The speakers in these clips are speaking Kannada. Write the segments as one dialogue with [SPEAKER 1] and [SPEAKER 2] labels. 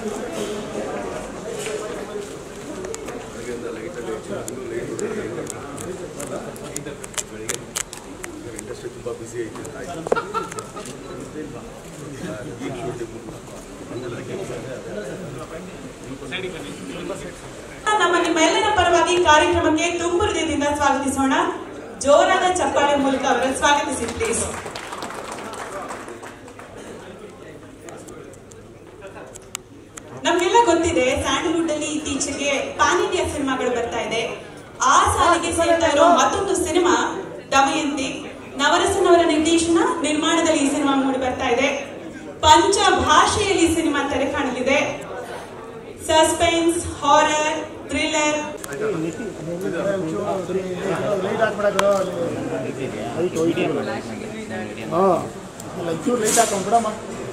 [SPEAKER 1] ಇಂಡಸ್ಟ್ರಿ ತುಂಬ ಬಿಸಿ ಐತೆ ಆಯ್ತು ಈಗ ಶೂಟಿಂಗ್
[SPEAKER 2] ನಮ್ಮ ನಿಮ್ಮೆಲ್ಲರ ಪರವಾಗಿ ಕಾರ್ಯಕ್ರಮಕ್ಕೆ ತುಂಬ ಹೃದಯದಿಂದ ಸ್ವಾಗತಿಸೋಣ ಜೋರಾದ ಚಪ್ಪಾಳೆ ಮೂಲಕ ಅವರನ್ನು ಸ್ವಾಗತಿಸಿ ಪ್ಲೀಸ್ ನಮ್ಗೆಲ್ಲ ಗೊತ್ತಿದೆ ಸ್ಯಾಂಡಲ್ವುಡ್ ಅಲ್ಲಿ ಇತ್ತೀಚೆಗೆ ಪ್ಯಾನ್ ಇಂಡಿಯಾ ಸಿನಿಮಾಗಳು ಬರ್ತಾ ಇದೆ ಆ ಸಾಲಿಗೆ ಸೇರ್ತಾ ಇರೋ ಮತ್ತೊಂದು ಸಿನಿಮಾ ದಮಯಂತಿ ನವರಸನ್ ಅವರ ನಿರ್ದೇಶನ ನಿರ್ಮಾಣದಲ್ಲಿ ಈ ಸಿನಿಮಾ ಮೂಡಿ ಬರ್ತಾ ಇದೆ ಪಂಚ ಭಾಷೆಯಲ್ಲಿ ಈ ಸಿನಿಮಾ ತೆರೆ ಕಾಣಲಿದೆ ಸಸ್ಪೆನ್ಸ್ ಹಾರರ್ ಥ್ರಿಲ್ಲರ್
[SPEAKER 3] ಲೈಟ್ ಹಾಕ್ಬಿಡಕ್ರು ಹಾಂ ಅಲ್ಲ ಚೂರು ಲೈಟ್ ಹಾಕೊಂಡು ಬಿಡಮ್ಮ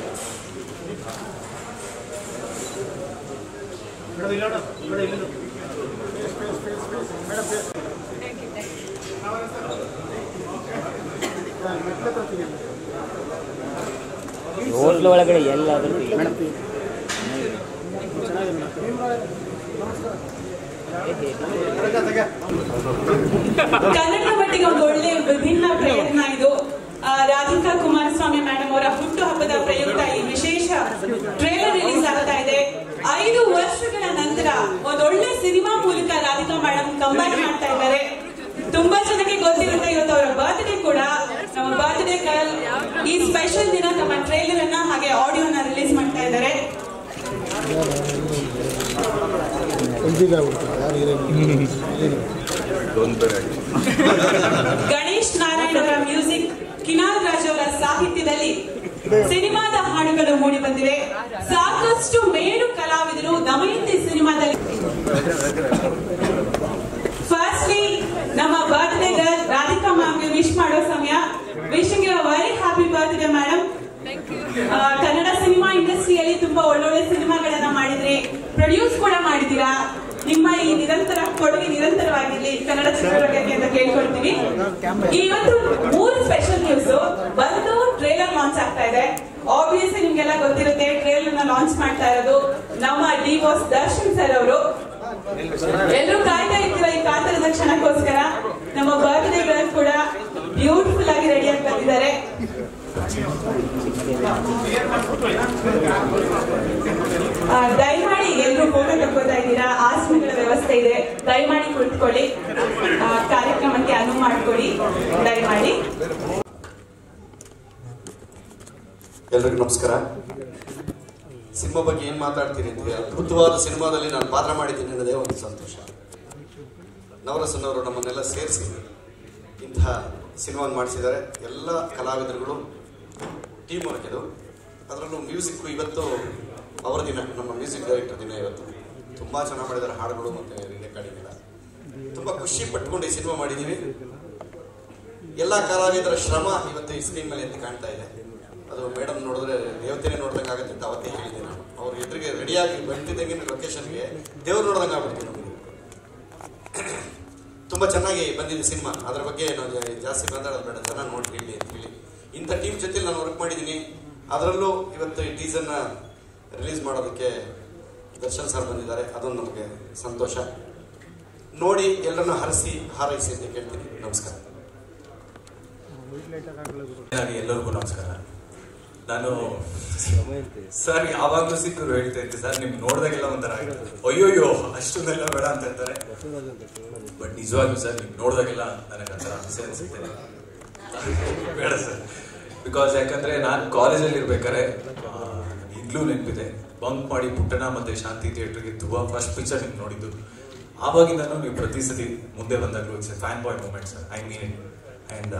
[SPEAKER 3] ಬಿಡೋದು ಇಲ್ಲ ನೋಡು, ಬಿಡೋದು ಇಲ್ಲ ನೋಡು. Face, face, face, face. Madam face. ಹಾ, ಮೆಟ್ಲ ಹತ್ರ ತೆಗೀರಿ.
[SPEAKER 4] ಹೋಟ್ಲ್ ಒಳಗಡೆ ಎಲ್ಲಾದ್ರೂ
[SPEAKER 3] ಮೇಡಮ್ ತೆಗೀರಿ. ಚೆನ್ನಾಗಿದೆ ಮೇಡಮ್. ತೆಗ, ತೆಗ.
[SPEAKER 2] ಕನ್ನಡ ಮಟ್ಟಿಗೆ ಒಂದು ಒಳ್ಳೆ ವಿಭಿನ್ನ ಪ್ರಯತ್ನ ಇದು ಆ, ರಾಧಿಕಾ ಕುಮಾರಸ್ವಾಮಿ ಮೇಡಮ್ ಅವರ ಹುಟ್ಟು ಹಬ್ಬದ ಪ್ರಯುಕ್ತ ಈ ವಿಶೇಷ ಟ್ರೇಲರ್ ರಿಲೀಸ್ ಆಗ್ತಾ ಇದೆ ಐದು ವರ್ಷಗಳ ನಂತರ ಒಂದೊಳ್ಳೆ ಸಿನಿಮಾ ಮೂಲಕ ರಾಧಿಕಾ ಮೇಡಮ್ ಕಂಬೈನ್ ಮಾಡ್ತಾ ಇದ್ದಾರೆ ತುಂಬಾ ಜನಕ್ಕೆ ಗೊತ್ತಿರುತ್ತೆ ಇವತ್ತು ಅವರ ಬರ್ತ್ಡೇ ಕೂಡ ನಮ್ಮ ಬರ್ತ್ಡೇ ಗರ್ಲ್ ಈ ಸ್ಪೆಷಲ್ ದಿನ ತಮ್ಮ ಟ್ರೇಲರ್ ಅನ್ನ ಹಾಗೆ ಆಡಿಯೋನ ರಿಲೀಸ್ ಮಾಡ್ತಾ ಇದ್ದಾರೆ
[SPEAKER 3] ಎಲ್ಜಿಗೆ ಆಗ್ಬಿಡ್ತಾರೆ ಯಾರು ಹೀರೋಯಿನ್
[SPEAKER 1] ಲೋನ್ ಬೇರೆ ಆಗಿದೆ
[SPEAKER 2] ಗಣೇಶ್ ನಾರಾಯಣ್ ಅವರ ಮ್ಯೂಸಿಕ್ ಕಿನಾಲ್ ರಾಜ್ ಅವರ ಸಾಹಿತ್ಯದಲ್ಲಿ ಸಿನಿಮಾದ ಹಾಡುಗಳು ಮೂಡಿ ಬಂದಿವೆ ಸಾಕಷ್ಟು ಮೇರು ಕಲಾವಿದರು ದಮಯಂತಿ ಸಿನಿಮಾದಲ್ಲಿ ಫಸ್ಟ್ಲಿ ನಮ್ಮ ಬರ್ತ್ಡೇ ಗರ್ಲ್ ರಾಧಿಕಾ ಮ್ಯಾಮ್ಗೆ ವಿಶ್ ಮಾಡೋ ಸಮಯ wishing you very happy birthday madam Kannada cinema ಇಂಡಸ್ಟ್ರಿಯಲ್ಲಿ ತುಂಬಾ ಒಳ್ಳೊಳ್ಳೆ ಸಿನಿಮಾಗಳನ್ನ ಮಾಡಿದ್ರಿ ಪ್ರೊಡ್ಯೂಸ್ ಕೂಡ ಮಾಡಿದ್ದೀರಾ ನಿಮ್ಮ ಈ ನಿರಂತರ ಕೊಡುಗೆ ನಿರಂತರವಾಗಿರ್ಲಿ ಕನ್ನಡ ಚಿತ್ರರಂಗಕ್ಕೆ ಅಂತ ಕೇಳ್ಕೊಳ್ತೀವಿ ಇವತ್ತು ಮೂರು ಸ್ಪೆಷಲ್ ನ್ಯೂಸ್ ಒಂದು ಟ್ರೇಲರ್ ಲಾಂಚ್ ಆಗ್ತಾ ಇದೆ ಆಬ್ವಿಯಸ್ಲಿ ನಿಮ್ಗೆಲ್ಲ ಗೊತ್ತಿರುತ್ತೆ ಟ್ರೇಲರ್ ನ ಲಾಂಚ್ ಮಾಡ್ತಾ ಇರೋದು ನಮ್ಮ ಡಿ ಬಾಸ್ ದರ್ಶನ್ ಸರ್ ಅವರು ಎಲ್ಲರೂ ಕಾಯ್ತಾ ಇರ್ತೀರ ಈ ಕಾತರದ ಕ್ಷಣಕ್ಕೋಸ್ಕರ ನಮ್ಮ ಬರ್ತ್ಡೇ ಗರ್ಲ್ ಕೂಡ ಬ್ಯೂಟಿಫುಲ್ ಆಗಿ ರೆಡಿ ಆಗಿ ಬಂದಿದ್ದಾರೆ ಆ, ದಯಮಾಡಿ ಎಲ್ಲರೂ ಫೋಟೋ ತಗೋತಾ ಇದ್ದೀರಾ ಆಸನಗಳ ವ್ಯವಸ್ಥೆ ಇದೆ ದಯಮಾಡಿ ಕುಳಿತುಕೊಳ್ಳಿ ಆ, ಕಾರ್ಯಕ್ರಮಕ್ಕೆ ಅನುವು ಮಾಡಿಕೊಡಿ ದಯಮಾಡಿ
[SPEAKER 5] ಎಲ್ರಿಗೂ ನಮಸ್ಕಾರ ಸಿನಿಮಾ ಬಗ್ಗೆ ಏನು ಮಾತಾಡ್ತೀನಿ ಅಂದರೆ ಅದ್ಭುತವಾದ ಸಿನಿಮಾದಲ್ಲಿ ನಾನು ಪಾತ್ರ ಮಾಡಿದ್ದೀನಿ ಅನ್ನೋದೇ ಒಂದು ಸಂತೋಷ ನವರಸನ್ ಅವರು ನಮ್ಮನ್ನೆಲ್ಲ ಸೇರಿಸಿ ಇಂತಹ ಸಿನಿಮಾವನ್ನು ಮಾಡಿಸಿದ್ದಾರೆ ಎಲ್ಲ ಕಲಾವಿದರುಗಳು ಟೀಮ್ ವರ್ಕ್ ಇದು ಅದರಲ್ಲೂ ಮ್ಯೂಸಿಕ್ಕು ಇವತ್ತು ಅವರ ದಿನ ನಮ್ಮ ಮ್ಯೂಸಿಕ್ ಡೈರೆಕ್ಟರ್ ದಿನ ಇವತ್ತು ತುಂಬ ಚೆನ್ನಾಗಿ ಮಾಡಿದ್ದಾರೆ ಹಾಡುಗಳು ಮತ್ತು ರೆಕಾರ್ಡಿಂಗ್ ಎಲ್ಲ ತುಂಬ ಖುಷಿ ಪಟ್ಕೊಂಡು ಈ ಸಿನಿಮಾ ಮಾಡಿದ್ದೀವಿ ಎಲ್ಲ ಕಲಾವಿದರ ಶ್ರಮ ಇವತ್ತು ಈ ಸ್ಕ್ರೀನ್ ಮೇಲೆ ಎದ್ದು ಕಾಣ್ತಾ ಇದೆ ಅದು ಮೇಡಮ್ ನೋಡಿದ್ರೆ ದೇವತೆನೇ ನೋಡ್ದಂಗೆ ಆಗುತ್ತೆ ಅಂತ ಅವತ್ತೇ ಹೇಳಿದ್ದೆ ನಾನು ಅವ್ರ ಎದುರಿಗೆ ರೆಡಿಯಾಗಿ ಬಂದಿದ್ದಂಗೆ ಲೊಕೇಶನ್ಗೆ ದೇವ್ರು ನೋಡ್ದಂಗೆ ಆಗ್ಬಿಡ್ತು ನಮಗೆ ತುಂಬ ಚೆನ್ನಾಗಿ ಬಂದಿದೆ ಸಿನಿಮಾ ಅದ್ರ ಬಗ್ಗೆ ನಾವು ಜಾ- ಜಾಸ್ತಿ ಮಾತಾಡೋದು ಬೇಡ ಚೆನ್ನಾಗಿ ನೋಡಿ ಹೇಳಿ ಅಂತ ಹೇಳಿ ಇಂಥ ಟೀಮ್ ಜೊತೆ ನಾನು ವರ್ಕ್ ಮಾಡಿದ್ದೀನಿ ಅದರಲ್ಲೂ ಇವತ್ತು ಈ ಟೀಸರ್ನ ರಿಲೀಸ್ ಮಾಡೋದಕ್ಕೆ ದರ್ಶನ್ ಸರ್ ಬಂದಿದ್ದಾರೆ ಅದೊಂದು ನಮಗೆ ಸಂತೋಷ ನೋಡಿ ಎಲ್ಲರನ್ನು ಹರಿಸಿ ಹಾರೈಸಿ ಅಂತ ಕೇಳ್ತೀನಿ ನಮಸ್ಕಾರ
[SPEAKER 6] ಹಾಗೆ ಎಲ್ಲರಿಗೂ ನಮಸ್ಕಾರ ನಾನು ಸರ್ ಯಾವಾಗ್ಲೂ ಸಿಕ್ಕರು ಹೇಳ್ತಾ ಇದ್ದೆ ಸರ್ ನಿಮ್ ನೋಡಿದಾಗೆಲ್ಲ ಒಂಥರ ಆಗುತ್ತೆ. ಅಯ್ಯೋಯ್ಯೋ ಅಷ್ಟೊಂದೆಲ್ಲ ಬೇಡ ಅಂತ ಹೇಳ್ತಾರೆ ಬಟ್ ನಿಜವಾಗ್ಲೂ ಸರ್ ನಿಮ್ ನೋಡಿದಾಗೆಲ್ಲ ನನಗೆ ಒಂಥರ ಅನಿಸೆ ಅನ್ಸುತ್ತೆ ಬೇಡ ಸರ್ ಬಿಕಾಸ್ ಯಾಕಂದ್ರೆ ನಾನು ಕಾಲೇಜಲ್ಲಿ ಇರ್ಬೇಕಾದ್ರೆ ಆ, ಈಗ್ಲೂ ನೆನಪಿದೆ ಬಂಕ್ ಮಾಡಿ ಪುಟ್ಟಣ ಮತ್ತೆ ಶಾಂತಿ ಥಿಯೇಟರ್ಗೆ ತುಂಬ ಫಸ್ಟ್ ಪಿಕ್ಚರ್ ನಿಮ್ಗೆ ನೋಡಿದ್ದು ಆವಾಗಿಂದನೂ ನೀವು ಪ್ರತಿ ಸತಿ ಮುಂದೆ ಬಂದಾಗಲೂ it's fan boy moment sir I mean it and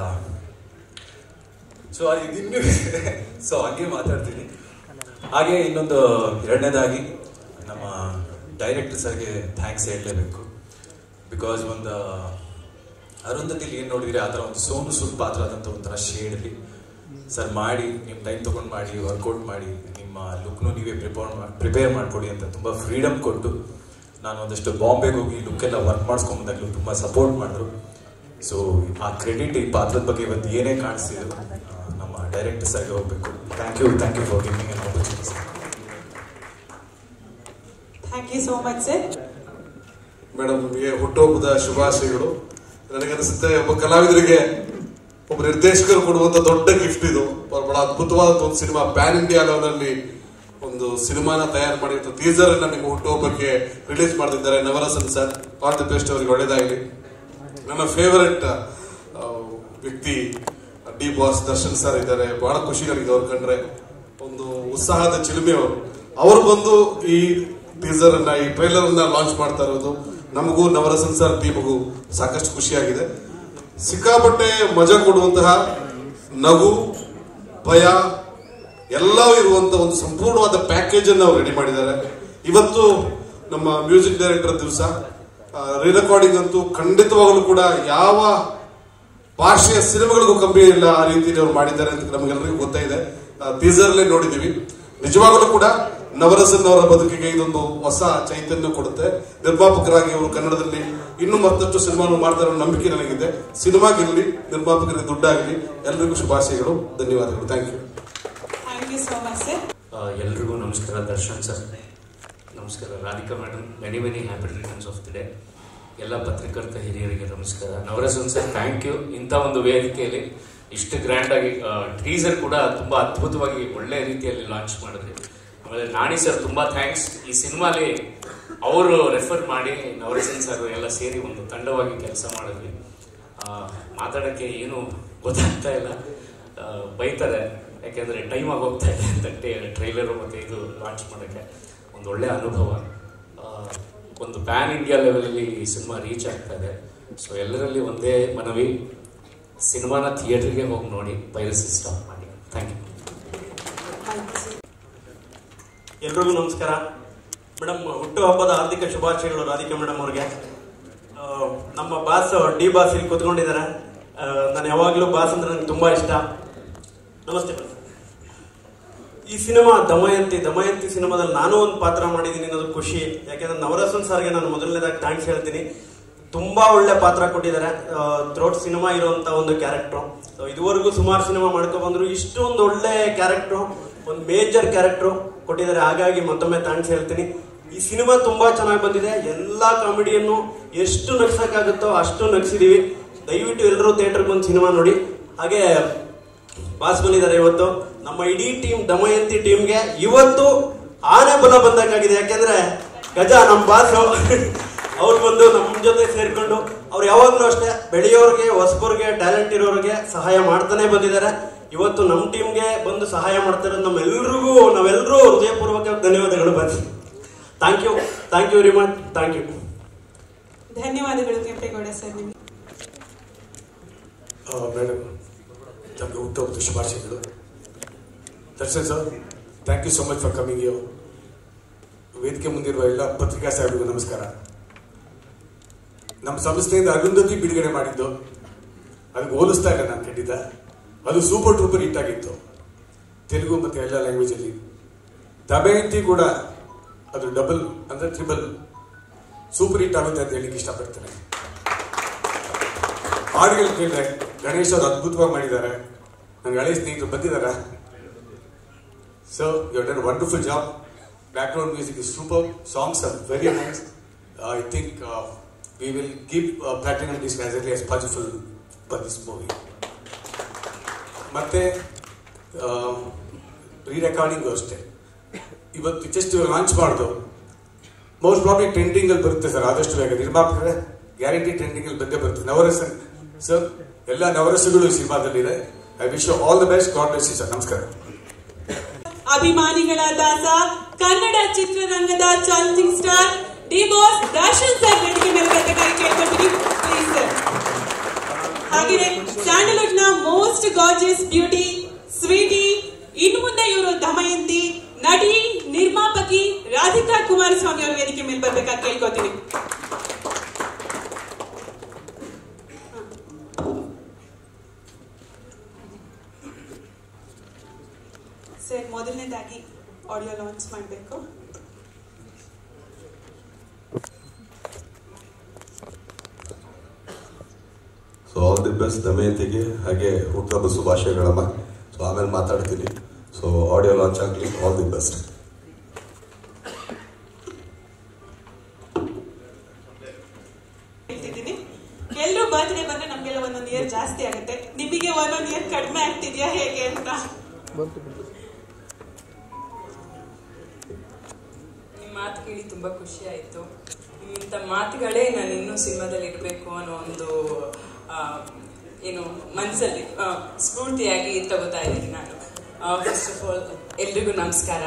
[SPEAKER 6] so ಇದಿನ್ನು ಸೊ ಹಾಗೆ ಮಾತಾಡ್ತೀನಿ ಹಾಗೆ ಇನ್ನೊಂದು ಎರಡನೇದಾಗಿ ನಮ್ಮ ಡೈರೆಕ್ಟರ್ ಸರ್ಗೆ ಥ್ಯಾಂಕ್ಸ್ ಹೇಳಲೇಬೇಕು ಬಿಕಾಸ್ ಒಂದು ಅರುಂಧತಿಲಿ ಏನು ನೋಡಿದ್ರೆ ಆ ಥರ ಒಂದು ಸೋನು ಸುಡ್ ಪಾತ್ರ ಆದಂಥ ಒಂಥರ ಶೇಡಲ್ಲಿ ಸರ್ ಮಾಡಿ ನಿಮ್ಮ ಟೈಮ್ ತೊಗೊಂಡು ಮಾಡಿ ವರ್ಕೌಟ್ ಮಾಡಿ ನಿಮ್ಮ ಲುಕ್ನು ನೀವೇ ಪ್ರಿಪೇರ್ ಪ್ರಿಪೇರ್ ಮಾಡಿಕೊಡಿ ಅಂತ ತುಂಬ ಫ್ರೀಡಮ್ ಕೊಟ್ಟು ನಾನು ಒಂದಷ್ಟು ಬಾಂಬೆಗೆ ಹೋಗಿ ಲುಕ್ ಎಲ್ಲ ವರ್ಕ್ ಮಾಡಿಸ್ಕೊಂಬಂದಾಗಲೂ ತುಂಬ ಸಪೋರ್ಟ್ ಮಾಡಿದ್ರು ಸೊ ಆ ಕ್ರೆಡಿಟ್ ಈ ಪಾತ್ರದ ಬಗ್ಗೆ ಇವತ್ತು ಏನೇ ಕಾಣಿಸ್ತಿದ್ರು ಆ, ನಮ್ಮ ಡೈರೆಕ್ಟರ್ ಸರ್ಗೆ ಹೋಗಬೇಕು thank you thank you for giving an opportunity sir
[SPEAKER 2] thank you so much sir
[SPEAKER 4] madam ನಿಮಗೆ ಹುಟ್ಟುಹಬ್ಬದ ಶುಭಾಶಯಗಳು ನನಗನ್ಸುತ್ತೆ ಒಬ್ಬ ಕಲಾವಿದರಿಗೆ ಒಬ್ಬ ನಿರ್ದೇಶಕರು ಕೊಡುವಂತ ದೊಡ್ಡ ಗಿಫ್ಟ್ ಇದು ಬಹಳ ಅದ್ಭುತವಾದ ಒಂದು ಸಿನಿಮಾ ಪ್ಯಾನ್ ಇಂಡಿಯಾ ಲೆವೆಲ್ ಅಲ್ಲಿ ಒಂದು ಸಿನಿಮಾನ ತಯಾರು ಮಾಡಿ ಟೀಸರ್ ಅನ್ನ ನಿಮ್ಮ ಹುಟ್ಟುಹಬ್ಬಕ್ಕೆ ರಿಲೀಸ್ ಮಾಡ್ತಿದ್ದಾರೆ Navarasan sir all the best ಅವರಿಗೆ ಒಳ್ಳೇದಾಗಲಿ ನನ್ನ ಫೇವರೆಟ್ ವ್ಯಕ್ತಿ ಡಿ ಬಾಸ್ ದರ್ಶನ್ ಸರ್ ಇದ್ದಾರೆ ಬಹಳ ಖುಷಿ ನನಗೆ ಅವ್ರು ಕಂಡ್ರೆ ಒಂದು ಉತ್ಸಾಹದ ಚಿಲುಮೆ ಅವರು ಅವರು ಬಂದು ಈ ಟೀಸರ್ ಅನ್ನ ಈ ಟ್ರೈಲರ್ ಅನ್ನ ಲಾಂಚ್ ಮಾಡ್ತಾ ಇರೋದು ನಮಗೂ ನವರಸನ್ ಸರ್ ಟೀಮ್ಗೂ ಸಾಕಷ್ಟು ಖುಷಿಯಾಗಿದೆ ಸಿಕ್ಕಾಪಟ್ಟೆ ಮಜಾ ಕೊಡುವಂತಹ ನಗು ಭಯ ಎಲ್ಲವೂ ಇರುವಂತ ಒಂದು ಸಂಪೂರ್ಣವಾದ ಪ್ಯಾಕೇಜ್ ಅನ್ನು ಅವ್ರು ರೆಡಿ ಮಾಡಿದ್ದಾರೆ ಇವತ್ತು ನಮ್ಮ ಮ್ಯೂಸಿಕ್ ಡೈರೆಕ್ಟರ್ ದಿವಸ ರಿರೆಕಾರ್ಡಿಂಗ್ ಅಂತೂ ಖಂಡಿತವಾಗಲೂ ಕೂಡ ಯಾವ ಭಾಷೆಯ ಸಿನಿಮಾಗಳಿಗೂ ಕಮ್ಮಿ ಇಲ್ಲ ಆ ರೀತಿ ಅವ್ರು ಮಾಡಿದ್ದಾರೆ ಅಂತ ನಮಗೆಲ್ಲರಿಗೂ ಗೊತ್ತಾಯಿದೆ ಟೀಸರ್ಲೇ ನೋಡಿದೀವಿ ನಿಜವಾಗಲೂ ಕೂಡ ನವರಸನ್ ಅವರ ಬದುಕಿಗೆ ಇದೊಂದು ಹೊಸ ಚೈತನ್ಯ ಕೊಡುತ್ತೆ ನಿರ್ಮಾಪಕರಾಗಿ ಅವರು ಕನ್ನಡದಲ್ಲಿ ಇನ್ನೂ ಮತ್ತಷ್ಟು ಸಿನಿಮಾ ಮಾಡ್ತಾರೆ ಅನ್ನೋ ನಂಬಿಕೆ ನನಗಿದೆ ಸಿನಿಮಾಗಿರಲಿ ನಿರ್ಮಾಪಕರಿಗೆ ದುಡ್ಡಾಗಲಿ ಎಲ್ಲರಿಗೂ ಶುಭಾಶಯಗಳು ಧನ್ಯವಾದಗಳು thank you
[SPEAKER 2] thank you so much sir
[SPEAKER 7] ಆ, ಎಲ್ರಿಗೂ ನಮಸ್ಕಾರ ದರ್ಶನ್ ಸರ್ ನಮಸ್ಕಾರ Radhika madam many many happy returns of the day ಎಲ್ಲ ಪತ್ರಕರ್ತ ಹಿರಿಯರಿಗೆ ನಮಸ್ಕಾರ ನವರಸನ್ ಸರ್ ಥ್ಯಾಂಕ್ ಯು ಇಂಥ ಒಂದು ವೇದಿಕೆಯಲ್ಲಿ ಇಷ್ಟು ಗ್ರ್ಯಾಂಡ್ ಆಗಿ ಟೀಸರ್ ಕೂಡ ತುಂಬಾ ಅದ್ಭುತವಾಗಿ ಒಳ್ಳೆ ರೀತಿಯಲ್ಲಿ ಲಾಂಚ್ ಮಾಡಿದ್ರಿ ಆಮೇಲೆ ನಾಣಿ ಸರ್ ತುಂಬಾ ಥ್ಯಾಂಕ್ಸ್ ಈ ಸಿನಿಮಾಲಿ ಅವರು ರೆಫರ್ ಮಾಡಿ ನವರಸನ್ ಸರ್ ಎಲ್ಲ ಸೇರಿ ಒಂದು ತಂಡವಾಗಿ ಕೆಲಸ ಮಾಡಿದ್ವಿ ಆ, ಮಾತಾಡಕ್ಕೆ ಏನು ಗೊತ್ತಾಗ್ತಾ ಇಲ್ಲ ಆ, ಬೈತಾರೆ ಯಾಕೆಂದ್ರೆ ಟೈಮ್ ಆಗಿ ಹೋಗ್ತಾ ಇದೆ ಅಂತ ಟ್ರೈಲರ್ ಮತ್ತೆ ಇದು ಲಾಂಚ್ ಮಾಡೋಕ್ಕೆ ಒಂದು ಒಳ್ಳೆ ಅನುಭವ ಆ, ಒಂದು ಪ್ಯಾನ್ ಇಂಡಿಯಾ ಲೆವೆಲಲ್ಲಿ ಈ ಸಿನಿಮಾ ರೀಚ್ ಆಗ್ತಾ ಇದೆ ಸೊ ಎಲ್ಲರಲ್ಲಿ ಒಂದೇ ಮನವಿ ಸಿನಿಮಾನ ಥಿಯೇಟರ್ಗೆ ಹೋಗಿ ನೋಡಿ ಪೈರಸಿ ಸ್ಟಾಪ್ ಮಾಡಿ ಥ್ಯಾಂಕ್ ಯು
[SPEAKER 3] ಎಲ್ರಿಗೂ ನಮಸ್ಕಾರ ಮೇಡಮ್ ಹುಟ್ಟುಹಬ್ಬದ ಹಾರ್ದಿಕ ಶುಭಾಶಯಗಳು ರಾಧಿಕಾ ಮೇಡಮ್ ಅವ್ರಿಗೆ ಆ, ನಮ್ಮ ಬಾಸ್ ಡಿ ಬಾಸ್ ಇಲ್ಲಿ ಕೂತ್ಕೊಂಡಿದ್ದಾರೆ ಆ, ನಾನು ಯಾವಾಗಲೂ ಬಾಸ್ ಅಂದ್ರೆ ನನಗೆ ತುಂಬಾ ಇಷ್ಟ ನಮಸ್ತೆ boss. ಈ ಸಿನಿಮಾ ದಮಯಂತಿ ದಮಯಂತಿ ಸಿನಿಮಾದಲ್ಲಿ ನಾನು ಒಂದು ಪಾತ್ರ ಮಾಡಿದ್ದೀನಿ ಅನ್ನೋದು ಖುಷಿ ಯಾಕೆಂದ್ರೆ ನವರಸನ್ ಸರ್ಗೆ ನಾನು ಮೊದಲನೇದಾಗಿ ಥ್ಯಾಂಕ್ಸ್ ಹೇಳ್ತೀನಿ ತುಂಬಾ ಒಳ್ಳೆ ಪಾತ್ರ ಕೊಟ್ಟಿದ್ದಾರೆ ಥ್ರೋಟ್ ಸಿನಿಮಾ ಇರುವಂತ ಒಂದು ಕ್ಯಾರೆಕ್ಟರ್ ಇದುವರೆಗೂ ಸುಮಾರು ಸಿನಿಮಾ ಮಾಡ್ಕೊ ಬಂದ್ರು ಇಷ್ಟೊಂದು ಒಳ್ಳೆ ಕ್ಯಾರೆಕ್ಟರ್ ಒಂದು ಮೇಜರ್ ಕ್ಯಾರೆಕ್ಟರ್ ಕೊಟ್ಟಿದ್ದಾರೆ ಹಾಗಾಗಿ ಮತ್ತೊಮ್ಮೆ ಥ್ಯಾಂಕ್ಸ್ ಹೇಳ್ತೀನಿ ಈ ಸಿನಿಮಾ ತುಂಬಾ ಚೆನ್ನಾಗಿ ಬಂದಿದೆ ಎಲ್ಲಾ ಕಾಮಿಡಿಯನ್ನು ಎಷ್ಟು ನಗ್ಸಕ್ಕಾಗುತ್ತೋ ಅಷ್ಟು ನಗ್ಸಿದೀವಿ ದಯವಿಟ್ಟು ಎಲ್ಲರೂ ಥಿಯೇಟರ್ಗೆ ಬಂದು ಸಿನಿಮಾ ನೋಡಿ ಹಾಗೆ ಬಾಸ್ ಬಂದಿದ್ದಾರೆ ಇವತ್ತು ನಮ್ಮ ಇಡೀ ಟೀಮ್ ದಮಯಂತಿ ಟೀಮ್ಗೆ ಇವತ್ತು ಆನೆ ಬಲ ಬಂದಂಗಾಗಿದೆ ಯಾಕೆಂದ್ರೆ ಗಜ ನಮ್ಮ ಬಾಸ್ ಅವ್ರು ಬಂದು ನಮ್ಮ ಜೊತೆ ಸೇರ್ಕೊಂಡು ಅವ್ರು ಯಾವಾಗ್ಲೂ ಅಷ್ಟೇ ಬೆಳೆಯೋರ್ಗೆ ಹೊಸಬರ್ಗೆ ಟ್ಯಾಲೆಂಟ್ ಇರೋರಿಗೆ ಸಹಾಯ ಮಾಡ್ತಾನೆ ಬಂದಿದ್ದಾರೆ ಇವತ್ತು ನಮ್ಮ ಟೀಮ್ಗೆ ಬಂದು ಸಹಾಯ ಮಾಡ್ತಾರೆ ನಮ್ಮೆಲ್ರಿಗೂ ನಾವೆಲ್ಲರೂ ಹೃದಯಪೂರ್ವಕ ಧನ್ಯವಾದಗಳು ಬನ್ನಿ thank you thank you very much thank you
[SPEAKER 2] ಧನ್ಯವಾದಗಳು ಕೆಂಪೇಗೌಡ ಸರ್ ನಿಮಗೆ
[SPEAKER 1] ಮೇಡಮ್ ತಮಗೆ ಹುಟ್ಟುಹಬ್ಬದ ಶುಭಾಶಯಗಳು Darshan sir thank you so much for coming you ವೇದಿಕೆ ಮುಂದಿರುವ ಎಲ್ಲ ಪತ್ರಿಕಾ ಸಾಹೇಬರಿಗೂ ನಮಸ್ಕಾರ ನಮ್ಮ ಸಂಸ್ಥೆಯಿಂದ ಅರುಂಧತಿ ಬಿಡುಗಡೆ ಮಾಡಿದ್ದು ಅದಕ್ಕೆ ಹೋಲಿಸ್ತಾ ಇಲ್ಲ ನಾನು ಖಂಡಿತ ಅದು ಸೂಪರ್ ಟೂಪರ್ ಹಿಟ್ ಆಗಿತ್ತು ತೆಲುಗು ಮತ್ತು ಎಲ್ಲ ಲ್ಯಾಂಗ್ವೇಜ್ ಅಲ್ಲಿ ದಮಯಂತಿ ಕೂಡ ಅದು ಡಬಲ್ ಅಂದ್ರೆ ಟ್ರಿಬಲ್ ಸೂಪರ್ ಹಿಟ್ ಆಗುತ್ತೆ ಅಂತ ಹೇಳಿಕ್ಕೆ ಇಷ್ಟಪಡ್ತೇನೆ ಹಾಡುಗಳು ಕೇಳಿದ್ರೆ ಗಣೇಶ್ ಅವರು ಅದ್ಭುತವಾಗಿ ಮಾಡಿದ್ದಾರೆ ನನ್ನ ಹಳೆ ಸ್ನೇಹಿತರು ಬಂದಿದ್ದಾರೆ so you done wonderful job background music is super songs are very nice I think we will give platinum disc as early as possible for this movie ಮತ್ತೆ ರೀ ರೆಕಾರ್ಡಿಂಗು ಅಷ್ಟೇ ಇವತ್ತು ಜಸ್ಟ್ ಲಾಂಚ್ ಮಾಡ್ದು ಮೋಸ್ಟ್ ಪ್ರಾಬ್ಲಿ ಟ್ರೆಂಡಿಂಗ್ ಅಲ್ಲಿ ಬರುತ್ತೆ ಸರ್ ಆದಷ್ಟು ಬೇಗ ನಿರ್ಮಾಪಕರೇ ಗ್ಯಾರಂಟಿ ಟ್ರೆಂಡಿಂಗ್ ಅಲ್ಲಿ ಬಂದೇ ಬರುತ್ತೆ ನವರಸ ಸರ್ ಎಲ್ಲ ನವರಸಗಳು ಈ ಸಿನಿಮಾದಲ್ಲಿದೆ I wish all the best God bless you sir ನಮಸ್ಕಾರ
[SPEAKER 2] ಅಭಿಮಾನಿಗಳ ದಾಸ ಕನ್ನಡ ಚಿತ್ರರಂಗದ challenging star D boss Darshan sir ವೇದಿಕೆ ಮೇಲೆ ಕರೆಕ್ಟಾಗಿ ಕೇಳ್ಕೊಳ್ತೀನಿ ಪ್ಲೀಸ್ ಸರ್ ಹಾಗೆಯೇ ಸ್ಯಾಂಡಲ್ವುಡ್ ನ ಮೋಸ್ಟ್ ಗಾರ್ಜಿಯಸ್ ಬ್ಯೂಟಿ ಸ್ವೀಟಿ ಇನ್ನು ಮುಂದೆ ಇವರು ದಮಯಂತಿ ನಟಿ ನಿರ್ಮಾಪಕಿ ರಾಧಿಕಾ ಕುಮಾರಸ್ವಾಮಿ ಅವರ ವೇದಿಕೆ ಮೇಲೆ ಬರ್ಬೇಕಾಗಿ ಕೇಳ್ಕೊತೀನಿ ಸರ್ ಮೊದಲನೇದಾಗಿ ಆಡಿಯೋ ಲಾಂಚ್ ಮಾಡಬೇಕು
[SPEAKER 8] ಸೊ ಆಲ್ ದಿ ಬೆಸ್ಟ್ ದಮಯಂತಿಗೆ ಹಾಗೆ ಹುಟ್ಟುಹಬ್ಬ ಶುಭಾಶಯಗಳಮ್ಮ ಸೊ ಆಮೇಲೆ ಮಾತಾಡ್ತೀನಿ ಸೊ ಆಡಿಯೋ ಲಾಂಚ್ ಆಗಲಿ ಆಲ್ ದಿ ಬೆಸ್ಟ್
[SPEAKER 2] ನಿಮ್ಗೆ ಒಂದೊಂದ್ ಇಯರ್ ಕಡಿಮೆ ಆಗ್ತಿದ್ಯಾ ಹೇಗೆ ಅಂತ
[SPEAKER 9] ನಿಮ್ಮ ಮಾತು ಕೇಳಿ ತುಂಬಾ ಖುಷಿ ಆಯ್ತು ಇಂಥ ಮಾತುಗಳೇ ನಾನು ಇನ್ನೂ ಸಿನಿಮಾದಲ್ಲಿ ಇರಬೇಕು ಅನ್ನೋ ಒಂದು ಆ, ಏನು ಮನಸ್ಸಲ್ಲಿ ಆ, ಸ್ಫೂರ್ತಿಯಾಗಿ ತಗೋತಾ ಇದ್ದೀನಿ ನಾನು ಫಸ್ಟ್ ಆಫ್ ಆಲ್ ಎಲ್ರಿಗೂ ನಮಸ್ಕಾರ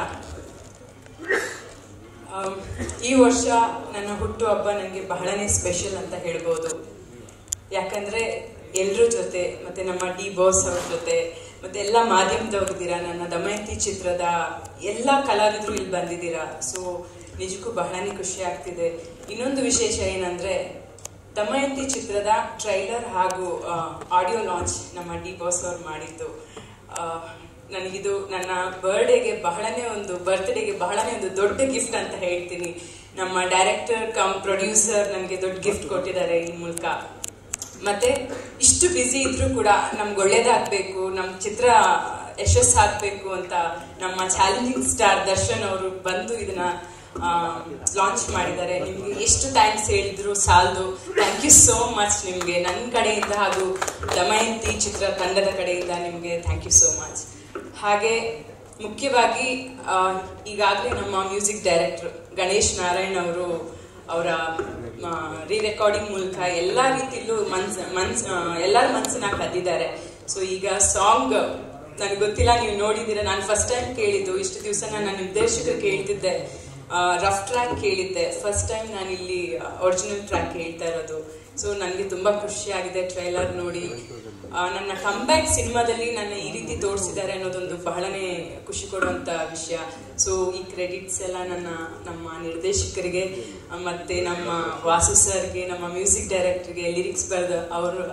[SPEAKER 9] ಆಮ್, ಈ ವರ್ಷ ನನ್ನ ಹುಟ್ಟುಹಬ್ಬ ನನಗೆ ಬಹಳನೇ ಸ್ಪೆಷಲ್ ಅಂತ ಹೇಳ್ಬೋದು ಯಾಕಂದ್ರೆ ಎಲ್ರ ಜೊತೆ ಮತ್ತೆ ನಮ್ಮ ಡಿ ಬಾಸ್ ಅವ್ರ ಜೊತೆ ಮತ್ತೆ ಎಲ್ಲ ಮಾಧ್ಯಮದವ್ರಿದ್ದೀರಾ ನನ್ನ ದಮಯಂತಿ ಚಿತ್ರದ ಎಲ್ಲ ಕಲಾವಿದರು ಇಲ್ಲಿ ಬಂದಿದ್ದೀರಾ ಸೊ ನಿಜಕ್ಕೂ ಬಹಳನೇ ಖುಷಿ ಆಗ್ತಿದೆ ಇನ್ನೊಂದು ವಿಶೇಷ ಏನಂದ್ರೆ ದಮಯಂತಿ ಚಿತ್ರದ ಟ್ರೈಲರ್ ಹಾಗೂ ಆಡಿಯೋ ಲಾಂಚ್ ನಮ್ಮ ಡಿ ಬಾಸ್ ಅವ್ರು ಮಾಡಿದ್ದು ಆ, ನನಗಿದು ನನ್ನ ಬರ್ಡೇಗೆ ಬಹಳನೇ ಒಂದು ಬರ್ತ್ಡೇಗೆ ಬಹಳನೇ ಒಂದು ದೊಡ್ಡ ಗಿಫ್ಟ್ ಅಂತ ಹೇಳ್ತೀನಿ ನಮ್ಮ ಡೈರೆಕ್ಟರ್ ಕಮ್ ಪ್ರೊಡ್ಯೂಸರ್ ನನಗೆ ದೊಡ್ಡ ಗಿಫ್ಟ್ ಕೊಟ್ಟಿದ್ದಾರೆ ಈ ಮೂಲಕ ಮತ್ತೆ ಇಷ್ಟು ಬ್ಯುಸಿ ಇದ್ರೂ ಕೂಡ ನಮ್ಗೆ ಒಳ್ಳೇದಾಗ್ಬೇಕು ನಮ್ಮ ಚಿತ್ರ ಯಶಸ್ಸು ಆಗ್ಬೇಕು ಅಂತ ನಮ್ಮ ಚಾಲೆಂಜಿಂಗ್ ಸ್ಟಾರ್ ದರ್ಶನ್ ಅವರು ಬಂದು ಇದನ್ನ ಲಾಂಚ್ ಮಾಡಿದ್ದಾರೆ ನಿಮ್ಗೆ ಎಷ್ಟು ಥ್ಯಾಂಕ್ಸ್ ಹೇಳಿದ್ರು ಸಾಲದು ಥ್ಯಾಂಕ್ ಯು ಸೋ ಮಚ್ ನಿಮ್ಗೆ ನನ್ನ ಕಡೆಯಿಂದ ಹಾಗೂ ದಮಯಂತಿ ಚಿತ್ರ ತಂಡದ ಕಡೆಯಿಂದ ನಿಮ್ಗೆ ಥ್ಯಾಂಕ್ ಯು ಸೋ ಮಚ್ ಹಾಗೆ ಮುಖ್ಯವಾಗಿ ಈಗಾಗಲೇ ನಮ್ಮ ಮ್ಯೂಸಿಕ್ ಡೈರೆಕ್ಟರ್ ಗಣೇಶ್ ನಾರಾಯಣ್ ಅವರು ಅವರ ರೀ ರೆಕಾರ್ಡಿಂಗ್ ಮೂಲಕ ಎಲ್ಲ ರೀತಿಯಲ್ಲೂ ಮನ್ಸ್ ಮನ್ಸ್ ಎಲ್ಲರ ಮನಸ್ಸನ್ನ ಕದ್ದಿದ್ದಾರೆ ಸೊ ಈಗ ಸಾಂಗ್ ನನಗೆ ಗೊತ್ತಿಲ್ಲ ನೀವು ನೋಡಿದ್ದೀರಾ ನಾನು ಫಸ್ಟ್ ಟೈಮ್ ಕೇಳಿದ್ದು ಇಷ್ಟು ದಿವಸ ನಾನು ನಿರ್ದೇಶಕರು ಕೇಳ್ತಿದ್ದೆ ರಫ್ ಟ್ರ್ಯಾಕ್ ಕೇಳಿದ್ದೆ ಫಸ್ಟ್ ಟೈಮ್ ನಾನು ಇಲ್ಲಿ ಒರಿಜಿನಲ್ ಟ್ರ್ಯಾಕ್ ಕೇಳ್ತಾ ಇರೋದು ಸೊ ನನಗೆ ತುಂಬಾ ಖುಷಿ ಆಗಿದೆ ಟ್ರೈಲರ್ ನೋಡಿ ಆ, ನನ್ನ ಕಂಬ್ಯಾಕ್ ಸಿನಿಮಾದಲ್ಲಿ ನನ್ನ ಈ ರೀತಿ ತೋರಿಸಿದ್ದಾರೆ ಅನ್ನೋದೊಂದು ಬಹಳನೇ ಖುಷಿ ಕೊಡುವಂತ ವಿಷಯ ಸೊ ಈ ಕ್ರೆಡಿಟ್ಸ್ ಎಲ್ಲ ನನ್ನ ನಮ್ಮ ನಿರ್ದೇಶಕರಿಗೆ ಆ, ಮತ್ತೆ ನಮ್ಮ ವಾಸು ಸರ್ಗೆ ನಮ್ಮ ಮ್ಯೂಸಿಕ್ ಡೈರೆಕ್ಟರ್ಗೆ ಲಿರಿಕ್ಸ್ ಬರೆದ ಅವರು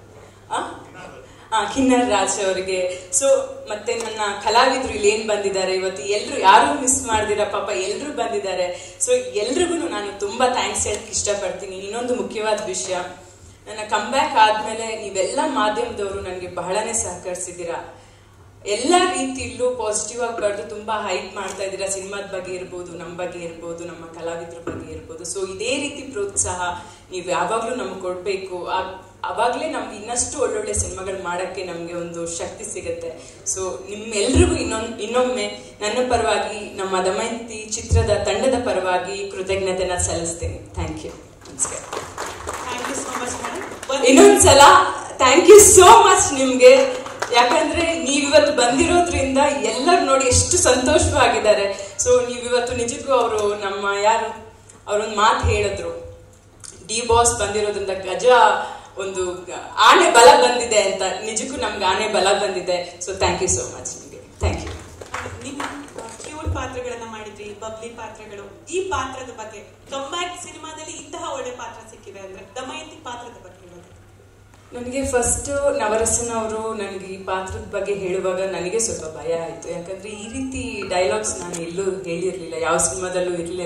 [SPEAKER 9] ಆ, ಕಿನ್ನರ್ ರಾಜ್ ಅವರಿಗೆ ಸೊ ಮತ್ತೆ ನನ್ನ ಕಲಾವಿದ್ರು ಇಲ್ಲಿ ಏನ್ ಬಂದಿದ್ದಾರೆ ಇವತ್ತು ಎಲ್ರು ಯಾರು ಮಿಸ್ ಮಾಡ್ದಿರ ಪಾಪ ಎಲ್ರು ಬಂದಿದ್ದಾರೆ ಸೊ ಎಲ್ರಿಗೂ ನಾನು ತುಂಬಾ ಥ್ಯಾಂಕ್ಸ್ ಹೇಳಕ್ ಇಷ್ಟಪಡ್ತೀನಿ ಇನ್ನೊಂದು ಮುಖ್ಯವಾದ ವಿಷಯ ನನ್ನ ಕಂಬ್ಯಾಕ್ ಆದ್ಮೇಲೆ ನೀವೆಲ್ಲ ಮಾಧ್ಯಮದವರು ನನಗೆ ಬಹಳನೇ ಸಹಕರಿಸಿದ್ದೀರಾ ಎಲ್ಲ ರೀತಿಯಲ್ಲೂ ಪಾಸಿಟಿವ್ ಆಗಿ ಬರೆದು ತುಂಬಾ ಹೈಪ್ ಮಾಡ್ತಾ ಇದ್ದೀರಾ ಸಿನಿಮಾದ ಬಗ್ಗೆ ಇರ್ಬೋದು ನಮ್ಮ ಬಗ್ಗೆ ಇರ್ಬೋದು ನಮ್ಮ ಕಲಾವಿದ್ರ ಬಗ್ಗೆ ಇರ್ಬೋದು ಸೊ ಇದೇ ರೀತಿ ಪ್ರೋತ್ಸಾಹ ನೀವು ಯಾವಾಗ್ಲೂ ನಮ್ಗೆ ಕೊಡ್ಬೇಕು ಆ- ಅವಾಗ್ಲೇ ನಮ್ಗೆ ಇನ್ನಷ್ಟು ಒಳ್ಳೊಳ್ಳೆ ಸಿನಿಮಾಗಳು ಮಾಡಕ್ಕೆ ನಮ್ಗೆ ಒಂದು ಶಕ್ತಿ ಸಿಗುತ್ತೆ ಸೊ ನಿಮ್ಮೆಲ್ರಿಗೂ ಇನ್ನೊಂದು ಇನ್ನೊಮ್ಮೆ ನನ್ನ ಪರವಾಗಿ ನಮ್ಮ ದಮಯಂತಿ ಚಿತ್ರದ ತಂಡದ ಪರವಾಗಿ ಕೃತಜ್ಞತೆನ ಸಲ್ಲಿಸ್ತೀನಿ ಥ್ಯಾಂಕ್ ಯು ನಮಸ್ಕಾರ
[SPEAKER 2] thank you so much madam
[SPEAKER 9] ಇನ್ನೊಂದ್ಸಲ ಥ್ಯಾಂಕ್ ಯು ಸೋ ಮಚ್ ನಿಮ್ಗೆ ಯಾಕಂದ್ರೆ ನೀವಿವತ್ತು ಬಂದಿರೋದ್ರಿಂದ ಎಲ್ಲರೂ ನೋಡಿ ಎಷ್ಟು ಸಂತೋಷವಾಗಿದ್ದಾರೆ ಸೊ ನೀವಿವತ್ತು ನಿಜಕ್ಕೂ ಅವರು ನಮ್ಮ ಯಾರು ಅವರೊಂದು ಮಾತು ಹೇಳಿದ್ರು ಡಿ ಬಾಸ್ ಬಂದಿರೋದ್ರಿಂದ ಗಜ ಒಂದು ಗ- ಆನೆ ಬಲ ಬಂದಿದೆ ಅಂತ ನಿಜಕ್ಕೂ ನಮ್ಗೆ ಆನೆ ಬಲ ಬಂದಿದೆ so thank you so much ನಿಮಗೆ ಥ್ಯಾಂಕ್ ಯು
[SPEAKER 2] ನಿಮ್ಮ ಕ್ಯೂಟ್ ಪಾತ್ರಗಳನ್ನ ಮಾಡಿದ್ರಿ ಬಬ್ಲಿ ಪಾತ್ರಗಳು ಈ ಪಾತ್ರದ ಬಗ್ಗೆ ಕಂಬ್ಯಾಕ್ ಸಿನಿಮಾದಲ್ಲಿ ಇಂತಹ ಒಳ್ಳೆ ಪಾತ್ರ ಸಿಕ್ಕಿದೆ ಅಂದ್ರೆ ದಮಯಂತಿ ಪಾತ್ರದ ಬಗ್ಗೆ ಹೇಳೋದು
[SPEAKER 9] ನನಗೆ ಫಸ್ಟ್ ನವರಸನ್ ಅವರು ನನಗೆ ಈ ಪಾತ್ರದ ಬಗ್ಗೆ ಹೇಳುವಾಗ ನನಗೆ ಸ್ವಲ್ಪ ಭಯ ಆಯಿತು ಯಾಕಂದ್ರೆ ಈ ರೀತಿ ಡೈಲಾಗ್ಸ್ ನಾನು ಎಲ್ಲೂ ಹೇಳಿರಲಿಲ್ಲ ಯಾವ ಸಿನಿಮಾದಲ್ಲೂ ಇರಲಿಲ್ಲ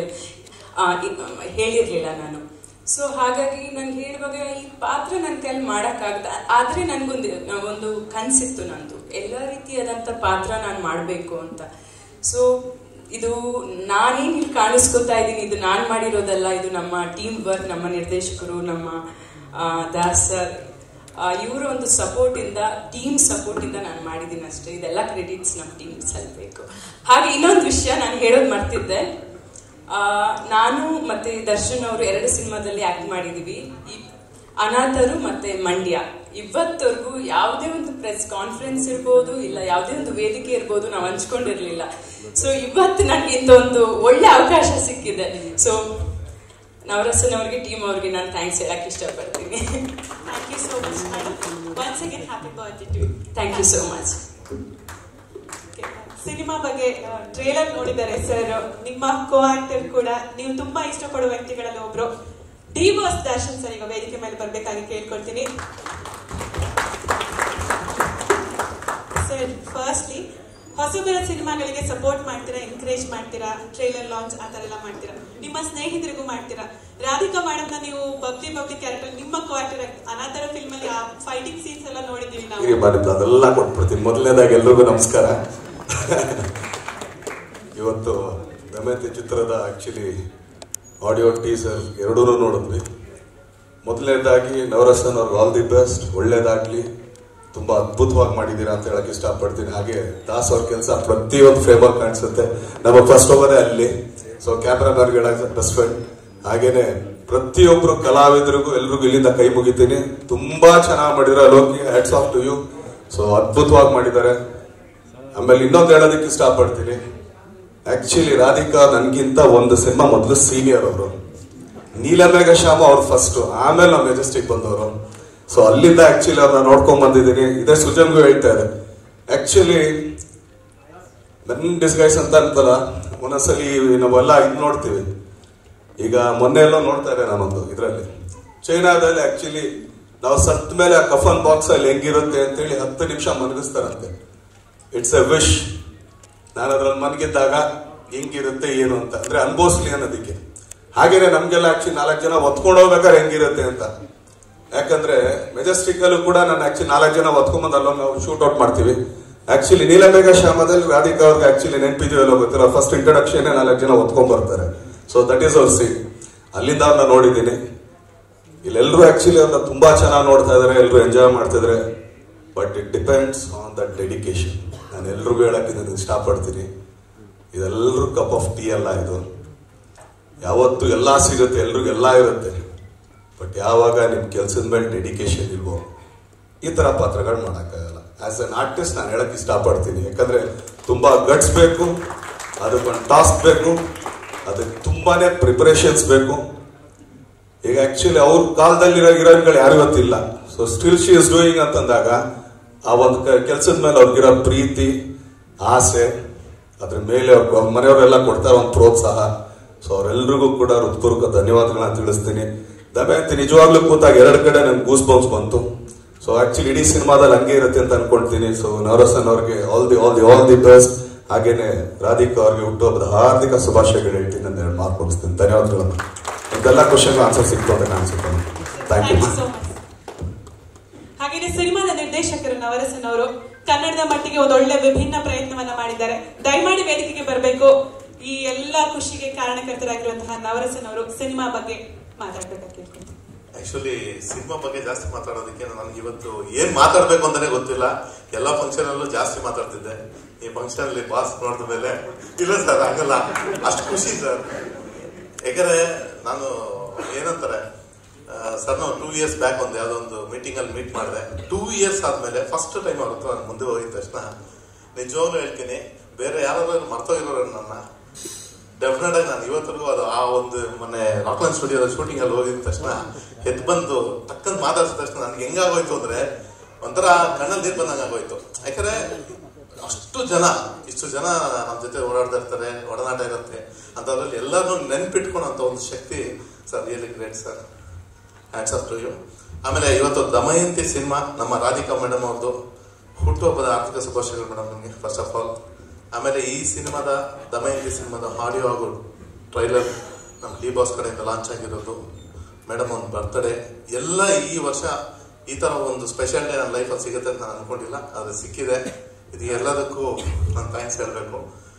[SPEAKER 9] ಹೇಳಿರಲಿಲ್ಲ ನಾನು ಸೊ ಹಾಗಾಗಿ ನನ್ಗೆ ಹೇಳುವಾಗ ಈ ಪಾತ್ರ ನನ್ನ ಕೈಲಿ ಮಾಡೋಕ್ಕಾಗದ ಆದರೆ ನನಗೊಂದು ಒಂದು ಕನಸಿತ್ತು ನಂದು ಎಲ್ಲ ರೀತಿಯಾದಂಥ ಪಾತ್ರ ನಾನು ಮಾಡಬೇಕು ಅಂತ ಸೊ ಇದು ನಾನೇನು ಇಲ್ಲಿ ಕಾಣಿಸ್ಕೊತಾ ಇದ್ದೀನಿ ಇದು ನಾನು ಮಾಡಿರೋದಲ್ಲ ಇದು ನಮ್ಮ ಟೀಮ್ ವರ್ಕ್ ನಮ್ಮ ನಿರ್ದೇಶಕರು ನಮ್ಮ ಆ, ದಾಸ್ ಸರ್ ಇವರ ಒಂದು ಸಪೋರ್ಟ್ ಇಂದ ಟೀಮ್ ಸಪೋರ್ಟ್ ಇಂದ ನಾನು ಮಾಡಿದ್ದೀನಿ ಅಷ್ಟೇ ಇದೆಲ್ಲ ಕ್ರೆಡಿಟ್ಸ್ ನಮ್ಮ ಟೀಮ್ ಸಲ್ಬೇಕು ಹಾಗೆ ಇನ್ನೊಂದು ವಿಷಯ ನಾನು ಹೇಳೋದು ಮರ್ತಿದ್ದೆ ಆ, ನಾನು ಮತ್ತೆ ದರ್ಶನ್ ಅವರು ಎರಡು ಸಿನಿಮಾದಲ್ಲಿ ಆಕ್ಟ್ ಮಾಡಿದೀವಿ ಈ ಅನಾಥರು ಮತ್ತೆ ಮಂಡ್ಯ ಇವತ್ತವರೆಗೂ ಯಾವುದೇ ಒಂದು ಪ್ರೆಸ್ ಕಾನ್ಫರೆನ್ಸ್ ಇರ್ಬೋದು ಇಲ್ಲ ಯಾವುದೇ ಒಂದು ವೇದಿಕೆ ಇರ್ಬೋದು ನಾವು ಹಂಚ್ಕೊಂಡಿರ್ಲಿಲ್ಲ ಸೊ ಇವತ್ತು ನನಗೆ ಇಂಥ ಒಂದು ಒಳ್ಳೆ ಅವಕಾಶ ಸಿಕ್ಕಿದೆ ಸೊ ನವರಸನ್ ಅವ್ರಿಗೆ ಟೀಮ್ ಅವ್ರಿಗೆ ನಾನು ಥ್ಯಾಂಕ್ಸ್ ಹೇಳಕ್ ಇಷ್ಟಪಡ್ತೀನಿ
[SPEAKER 2] thank you so much madam once again happy birthday to
[SPEAKER 9] thank you so much
[SPEAKER 2] cinema ಬಗ್ಗೆ ಟ್ರೇಲರ್ ನೋಡಿದ್ದಾರೆ ಸರ್ ನಿಮ್ಮ ಕೋ ಆಕ್ಟರ್ ಕೂಡ ನೀವು ತುಂಬಾ ಇಷ್ಟಪಡುವ ವ್ಯಕ್ತಿಗಳಲ್ಲಿ ಒಬ್ರು ಡಿ ಬಾಸ್ ದರ್ಶನ್ ಸರ್ ಈಗ ವೇದಿಕೆ ಮೇಲೆ ಬರ್ಬೇಕಾಗಿ ಕೇಳ್ಕೊಳ್ತೀನಿ ಸರ್ ಫಸ್ಟ್ಲಿ ಹೊಸಬರ ಸಿನಿಮಾಗಳಿಗೆ ಸಪೋರ್ಟ್ ಮಾಡ್ತೀರಾ ಎನ್ಕರೇಜ್ ಮಾಡ್ತೀರಾ ಟ್ರೇಲರ್ ಲಾಂಚ್ ಆ ಥರ ಎಲ್ಲ ಮಾಡ್ತೀರಾ ನಿಮ್ಮ ಸ್ನೇಹಿತರಿಗೂ ಮಾಡ್ತೀರಾ ರಾಧಿಕಾ ಮೇಡಮ್ ನೀವು ಬಬ್ಲಿ ಬಬ್ಲಿ ಕ್ಯಾರೆಕ್ಟರ್ ನಿಮ್ಮ ಕೋ ಆಕ್ಟರ್ ಅನಾಥರ ಫಿಲ್ಮ್ ಅಲ್ಲಿ ಆ ಫೈಟಿಂಗ್ ಸೀನ್ಸ್ ಎಲ್ಲ ನೋಡಿದೀವಿ ನಾವು
[SPEAKER 8] ಹೀಗೆ ಮಾಡಿದ್ದು ಅದೆಲ್ಲ ಕೊಟ್ಬಿಡ್ತೀನಿ ಮೊದಲನೇದಾಗಿ ಎಲ್ರಿಗೂ ನಮಸ್ಕಾರ ಇವತ್ತು ದಮಯಂತಿ ಚಿತ್ರದ ಆಕ್ಚುಲಿ ಆಡಿಯೋ ಟೀಸರ್ ಎರಡೂ ನೋಡಿದ್ವಿ ಮೊದಲನೇದಾಗಿ ನವರಸನ್ ಅವ್ರಿಗೆ ಆಲ್ ದಿ ಬೆಸ್ಟ್ ಒಳ್ಳೇದಾಗ್ಲಿ ತುಂಬಾ ಅದ್ಭುತವಾಗಿ ಮಾಡಿದ್ದೀರಾ ಅಂತ ಹೇಳಕ್ ಇಷ್ಟಪಡ್ತೀನಿ ಹಾಗೆ ದಾಸ್ ಅವ್ರ ಕೆಲಸ ಪ್ರತಿಯೊಂದು ಫ್ರೇಮಾಗಿ ಕಾಣಿಸುತ್ತೆ ನಮ್ಮ ಫಸ್ಟ್ ಹೋಗೋದೇ ಅಲ್ಲಿ ಸೊ ಕ್ಯಾಮ್ರಾಮನ್ಗೆ ಹೇಳಕ್ ಬೆಸ್ಟ್ ಫ್ರೆಂಡ್ ಹಾಗೇನೆ ಪ್ರತಿಯೊಬ್ರು ಕಲಾವಿದರಿಗೂ ಎಲ್ರಿಗೂ ಇಲ್ಲಿಂದ ಕೈ ಮುಗಿತೀನಿ ತುಂಬಾ ಚೆನ್ನಾಗಿ ಮಾಡಿದ್ರೆ Loki hats off to you so ಅದ್ಭುತವಾಗಿ ಮಾಡಿದ್ದಾರೆ ಆಮೇಲೆ ಇನ್ನೊಂದು ಹೇಳೋದಕ್ಕೆ ಇಷ್ಟಪಡ್ತೀನಿ ಆಕ್ಚುಲಿ ರಾಧಿಕಾ ನನ್ಗಿಂತ ಒಂದು ಸಿನಿಮಾ ಮೊದಲು ಸೀನಿಯರ್ ಅವರು ನೀಲಮೇಘ ಶ್ಯಾಮ ಅವ್ರು ಫಸ್ಟ್ ಆಮೇಲೆ ನಾವು ಮೆಜೆಸ್ಟಿಕ್ ಬಂದವರು ಸೊ ಅಲ್ಲಿಂದ ಆಕ್ಚುಲಿ ಅವ್ರನ್ನ ನೋಡ್ಕೊಂಡ್ ಬಂದಿದ್ದೀನಿ ಇದೇ ಸುಜನ್ಗೂ ಹೇಳ್ತಾ ಇದೆ ಆಕ್ಚುಲಿ ನನ್ ಡಿಸ್ಗೈಸ್ ಅಂತ ಅಂತಲ್ಲ ಒಂದೊಂದ್ಸಲಿ ನಾವೆಲ್ಲ ಇದು ನೋಡ್ತೀವಿ ಈಗ ಮೊನ್ನೆ ಎಲ್ಲೋ ನೋಡ್ತಾ ಇದ್ದೆ ನಾನೊಂದು ಇದರಲ್ಲಿ ಚೈನಾದಲ್ಲಿ ಆಕ್ಚುಲಿ ನಾವು ಸತ್ ಮೇಲೆ ಆ ಕಫನ್ ಬಾಕ್ಸ್ ಅಲ್ಲಿ ಹೆಂಗಿರುತ್ತೆ ಅಂತೇಳಿ ಹತ್ತು ನಿಮಿಷ ಮನಗಿಸ್ತಾರಂತೆ ಇಟ್ಸ್ ಎ ವಿಶ್ ನಾನು ಅದ್ರಲ್ಲಿ ಮನಗಿದ್ದಾಗ ಹೆಂಗಿರುತ್ತೆ ಏನು ಅಂತ ಅಂದ್ರೆ ಅನ್ಭವಿಸ್ಲಿ ಅನ್ನೋದಕ್ಕೆ ಹಾಗೇನೆ ನಮ್ಗೆಲ್ಲ ಆಕ್ಚುಲಿ ನಾಲ್ಕು ಜನ ಒತ್ಕೊಂಡು ಹೋಗ್ಬೇಕಾದ್ರೆ ಹೆಂಗಿರುತ್ತೆ ಅಂತ ಯಾಕಂದ್ರೆ ಮೆಜೆಸ್ಟಿಕ್ ಅಲ್ಲೂ ಕೂಡ ನಾನು ಆಕ್ಚುಲಿ ನಾಲ್ಕು ಜನ ಒತ್ಕೊಂಬಂದು ಅಲ್ಲೊಂದು ನಾವು ಶೂಟ್ ಔಟ್ ಮಾಡ್ತೀವಿ ಆಕ್ಚುಲಿ ನೀಲಮೇಘ ಶ್ಯಾಮದಲ್ಲಿ ರಾಧಿಕಾ ಅವ್ರಿಗೆ ಆಕ್ಚುಲಿ ನೆನಪಿದೆಯಲ್ಲ ಗೊತ್ತಿಲ್ಲ ಫಸ್ಟ್ ಇಂಟ್ರೊಡಕ್ಷನ್ ನಾಲ್ಕು ಜನ ಒತ್ಕೊಂಡ್ ಬರ್ತಾರೆ ಸೊ ದಟ್ ಈಸ್ ಅವರ್ ಸೀನ್ ಅಲ್ಲಿಂದ ಅವ್ರನ್ನ ನೋಡಿದ್ದೀನಿ ಇಲ್ಲೆಲ್ಲರೂ ಆಕ್ಚುಲಿ ಅವ್ರನ್ನ ತುಂಬಾ ಚೆನ್ನಾಗಿ ನೋಡ್ತಾ ಇದಾರೆ ಎಲ್ಲರೂ ಎಂಜಾಯ್ ಮಾಡ್ತಿದ್ದಾರೆ but it depends on that dedication ನಾನು ಎಲ್ರಿಗೂ ಹೇಳಕ್ಕೆ ನಾನು ಇಷ್ಟಪಡ್ತೀನಿ ಇದೆಲ್ಲರೂ ಕಪ್ ಆಫ್ ಟೀ ಅಲ್ಲ ಇದು ಯಾವತ್ತು ಎಲ್ಲ ಸಿಗುತ್ತೆ ಎಲ್ರಿಗೂ ಎಲ್ಲ ಇರುತ್ತೆ ಬಟ್ ಯಾವಾಗ ನಿಮ್ ಕೆಲ್ಸದ ಮೇಲೆ ಡೆಡಿಕೇಶನ್ ಇಲ್ವೋ ಈ ತರ ಪಾತ್ರಗಳು ಮಾಡೋಕ್ಕಾಗಲ್ಲ ಆಸ್ ಅನ್ ಆರ್ಟಿಸ್ಟ್ ನಾನು ಹೇಳಕ್ ಇಷ್ಟಪಡ್ತೀನಿ ಯಾಕಂದ್ರೆ ತುಂಬಾ ಗಟ್ಸ್ ಬೇಕು ಅದಕ್ಕೊಂದು ಟಾಸ್ಕ್ ಬೇಕು ಅದಕ್ಕೆ ತುಂಬಾನೇ ಪ್ರಿಪರೇಷನ್ಸ್ ಬೇಕು ಈಗ ಆಕ್ಚುಲಿ ಅವ್ರ ಕಾಲದಲ್ಲಿರೋ ಹೀರೋಯಿನ್ಗಳು ಯಾರು ಇವತ್ತಿಲ್ಲ so still she is doing ಅಂತಂದಾಗ ಆ ಒಂದು ಕೆಲಸದ ಮೇಲೆ ಅವ್ರಿಗಿರೋ ಪ್ರೀತಿ ಆಸೆ ಅದ್ರ ಮೇಲೆ ಅವ್ರ ಮನೆಯವರೆಲ್ಲ ಕೊಡ್ತಾರೆ ಒಂದು ಪ್ರೋತ್ಸಾಹ ಸೊ ಅವರೆಲ್ರಿಗೂ ಕೂಡ ಹೃತ್ಪೂರ್ವಕ ಧನ್ಯವಾದಗಳನ್ನ ತಿಳಿಸ್ತೀನಿ ದಮಯಂತಿ ನಿಜವಾಗ್ಲೂ ಕೂತಾಗ ಎರಡು ಕಡೆ ನನ್ಗೆ ಗೂಸ್ ಬೌನ್ಸ್ ಬಂತು ಸೊ ಆಕ್ಚುಲಿ ಇಡೀ ಸಿನಿಮಾದಲ್ಲಿ ಹಂಗೆ ಇರುತ್ತೆ ಅಂತ ಅನ್ಕೊಳ್ತೀನಿ ಸೊ ನವರಸನ್ ಅವ್ರಿಗೆ all the all the all the best ಹಾಗೇನೆ ರಾಧಿಕಾ ಅವ್ರಿಗೆ ಹುಟ್ಟುಹಬ್ಬದ ಹಾರ್ದಿಕ ಶುಭಾಶಯಗಳು ಹೇಳ್ತೀನಿ ಅಂತ ಎರಡು ಮಾರ್ಕ್ ಮುಗಿಸ್ತೀನಿ ಧನ್ಯವಾದಗಳು ಇದೆಲ್ಲ ಕ್ವಶನ್ ಆನ್ಸರ್ ಸಿಕ್ತು ಅಂತ ಕಾಣಿಸುತ್ತೆ thank you
[SPEAKER 2] thank you so much ಹಾಗೇನೆ ಸಿನಿಮಾದ ನಿರ್ದೇಶಕರು ನವರಸನ್ ಅವರು ಕನ್ನಡದ ಮಟ್ಟಿಗೆ ಒಂದು ಒಳ್ಳೆ ವಿಭಿನ್ನ ಪ್ರಯತ್ನವನ್ನ ಮಾಡಿದ್ದಾರೆ ದಯಮಾಡಿ ವೇದಿಕೆಗೆ ಬರಬೇಕು ಈ ಎಲ್ಲ ಖುಷಿಗೆ ಕಾರಣಕರ್ತರಾಗಿರುವಂತಹ ನವರಸನ್ ಅವರು ಸಿನಿಮಾ ಬಗ್ಗೆ ಮಾತಾಡ್ಬೇಕಾಗಿ ಕೇಳ್ಕೊಂತೀನಿ
[SPEAKER 10] ಆಕ್ಚುಲಿ ಸಿನಿಮಾ ಬಗ್ಗೆ ಜಾಸ್ತಿ ಮಾತಾಡೋದಕ್ಕೆ ನನಗೆ ಇವತ್ತು ಏನ್ ಮಾತಾಡ್ಬೇಕು ಅಂತಾನೆ ಗೊತ್ತಿಲ್ಲ ಎಲ್ಲಾ ಫಂಕ್ಷನ್ ಅಲ್ಲೂ ಜಾಸ್ತಿ ಮಾತಾಡ್ತಿದ್ದೆ ಈ ಫಂಕ್ಷನ್ ಅಲ್ಲಿ ಪಾಸ್ ನೋಡಿದ ಮೇಲೆ ಇಲ್ಲ ಸರ್ ಆಗಲ್ಲ ಅಷ್ಟು ಖುಷಿ ಸರ್ ಯಾಕಂದ್ರೆ ನಾನು ಏನಂತಾರೆ ಸರ್ ನಾವು ಟೂ ಇಯರ್ಸ್ ಬ್ಯಾಕ್ ಒಂದು ಯಾವ್ದೋ ಒಂದು ಮೀಟಿಂಗ್ ಅಲ್ಲಿ ಮೀಟ್ ಮಾಡಿದೆ ಟೂ ಇಯರ್ಸ್ ಆದ್ಮೇಲೆ ಫಸ್ಟ್ ಟೈಮ್ ಅವ್ರ ಹತ್ರ ನಾನು ಮುಂದೆ ಹೋಗಿದ ತಕ್ಷಣ ನಿಜವಾಗ್ಲೂ ಹೇಳ್ತೀನಿ ಬೇರೆ ಯಾರಾದ್ರೂ ಮರ್ತೋಗಿರೋರು ನನ್ನ ಡೆಫಿನೆಟ್ ಆಗಿ ನಾನು ಇವತ್ತಿಗೂ ಅದು ಆ ಒಂದು ಮೊನ್ನೆ ರಾಕ್ಲೈನ್ ಸ್ಟುಡಿಯೋದ ಶೂಟಿಂಗ್ ಅಲ್ಲಿ ಹೋಗಿದ ತಕ್ಷಣ ಎದ್ ಬಂದು ಟಕ್ಕಂತ ಮಾತಾಡಿದ ತಕ್ಷಣ ನನ್ಗೆ ಹೆಂಗಾಗೋಯ್ತು ಅಂದ್ರೆ ಒಂಥರ ಕಣ್ಣಲ್ಲಿ ನೀರು ಬಂದಂಗೆ ಆಗೋಯ್ತು ಯಾಕಂದ್ರೆ ಅಷ್ಟು ಜನ ಇಷ್ಟು ಜನ ನಮ್ಮ ಜೊತೆ ಓಡಾಡ್ತಾ ಇರ್ತಾರೆ ಒಡನಾಟ ಇರುತ್ತೆ ಅಂತದ್ರಲ್ಲಿ ಎಲ್ಲರನ್ನೂ ನೆನ್ಪಿಟ್ಕೊಳಂತ ಒಂದು ಶಕ್ತಿ sir really great sir hands off to you ಆಮೇಲೆ ಇವತ್ತು ದಮಯಂತಿ ಸಿನಿಮಾ ನಮ್ಮ ರಾಧಿಕಾ ಮೇಡಮ್ ಅವ್ರದ್ದು ಹುಟ್ಟುಹಬ್ಬದ ಆರ್ಥಿಕ ಶುಭಾಶಯಗಳು ಮೇಡಮ್ ನಿಮಗೆ ಫಸ್ಟ್ ಆಫ್ ಆಲ್ ಆಮೇಲೆ ಈ ಸಿನಿಮಾದ ದಮಯಂತಿ ಸಿನಿಮಾದ ಆಡಿಯೋ ಹಾಗೂ ಟ್ರೈಲರ್ ನಮ್ಮ ಡಿ ಬಾಸ್ ಕಡೆಯಿಂದ ಲಾಂಚ್ ಆಗಿರೋದು ಮೇಡಮ್ ಒಂದು ಬರ್ತ್ಡೇ ಎಲ್ಲ ಈ ವರ್ಷ ಈ ತರ ಒಂದು ಸ್ಪೆಷಲ್ ಡೇ ನನ್ನ ಲೈಫಲ್ಲಿ ಸಿಗುತ್ತೆ ಅಂತ ನಾನು ಅನ್ಕೊಂಡಿಲ್ಲ ಅದು ಸಿಕ್ಕಿದೆ ಇದು ಎಲ್ಲದಕ್ಕೂ ನಾನು ಥ್ಯಾಂಕ್ಸ್ ಹೇಳಬೇಕು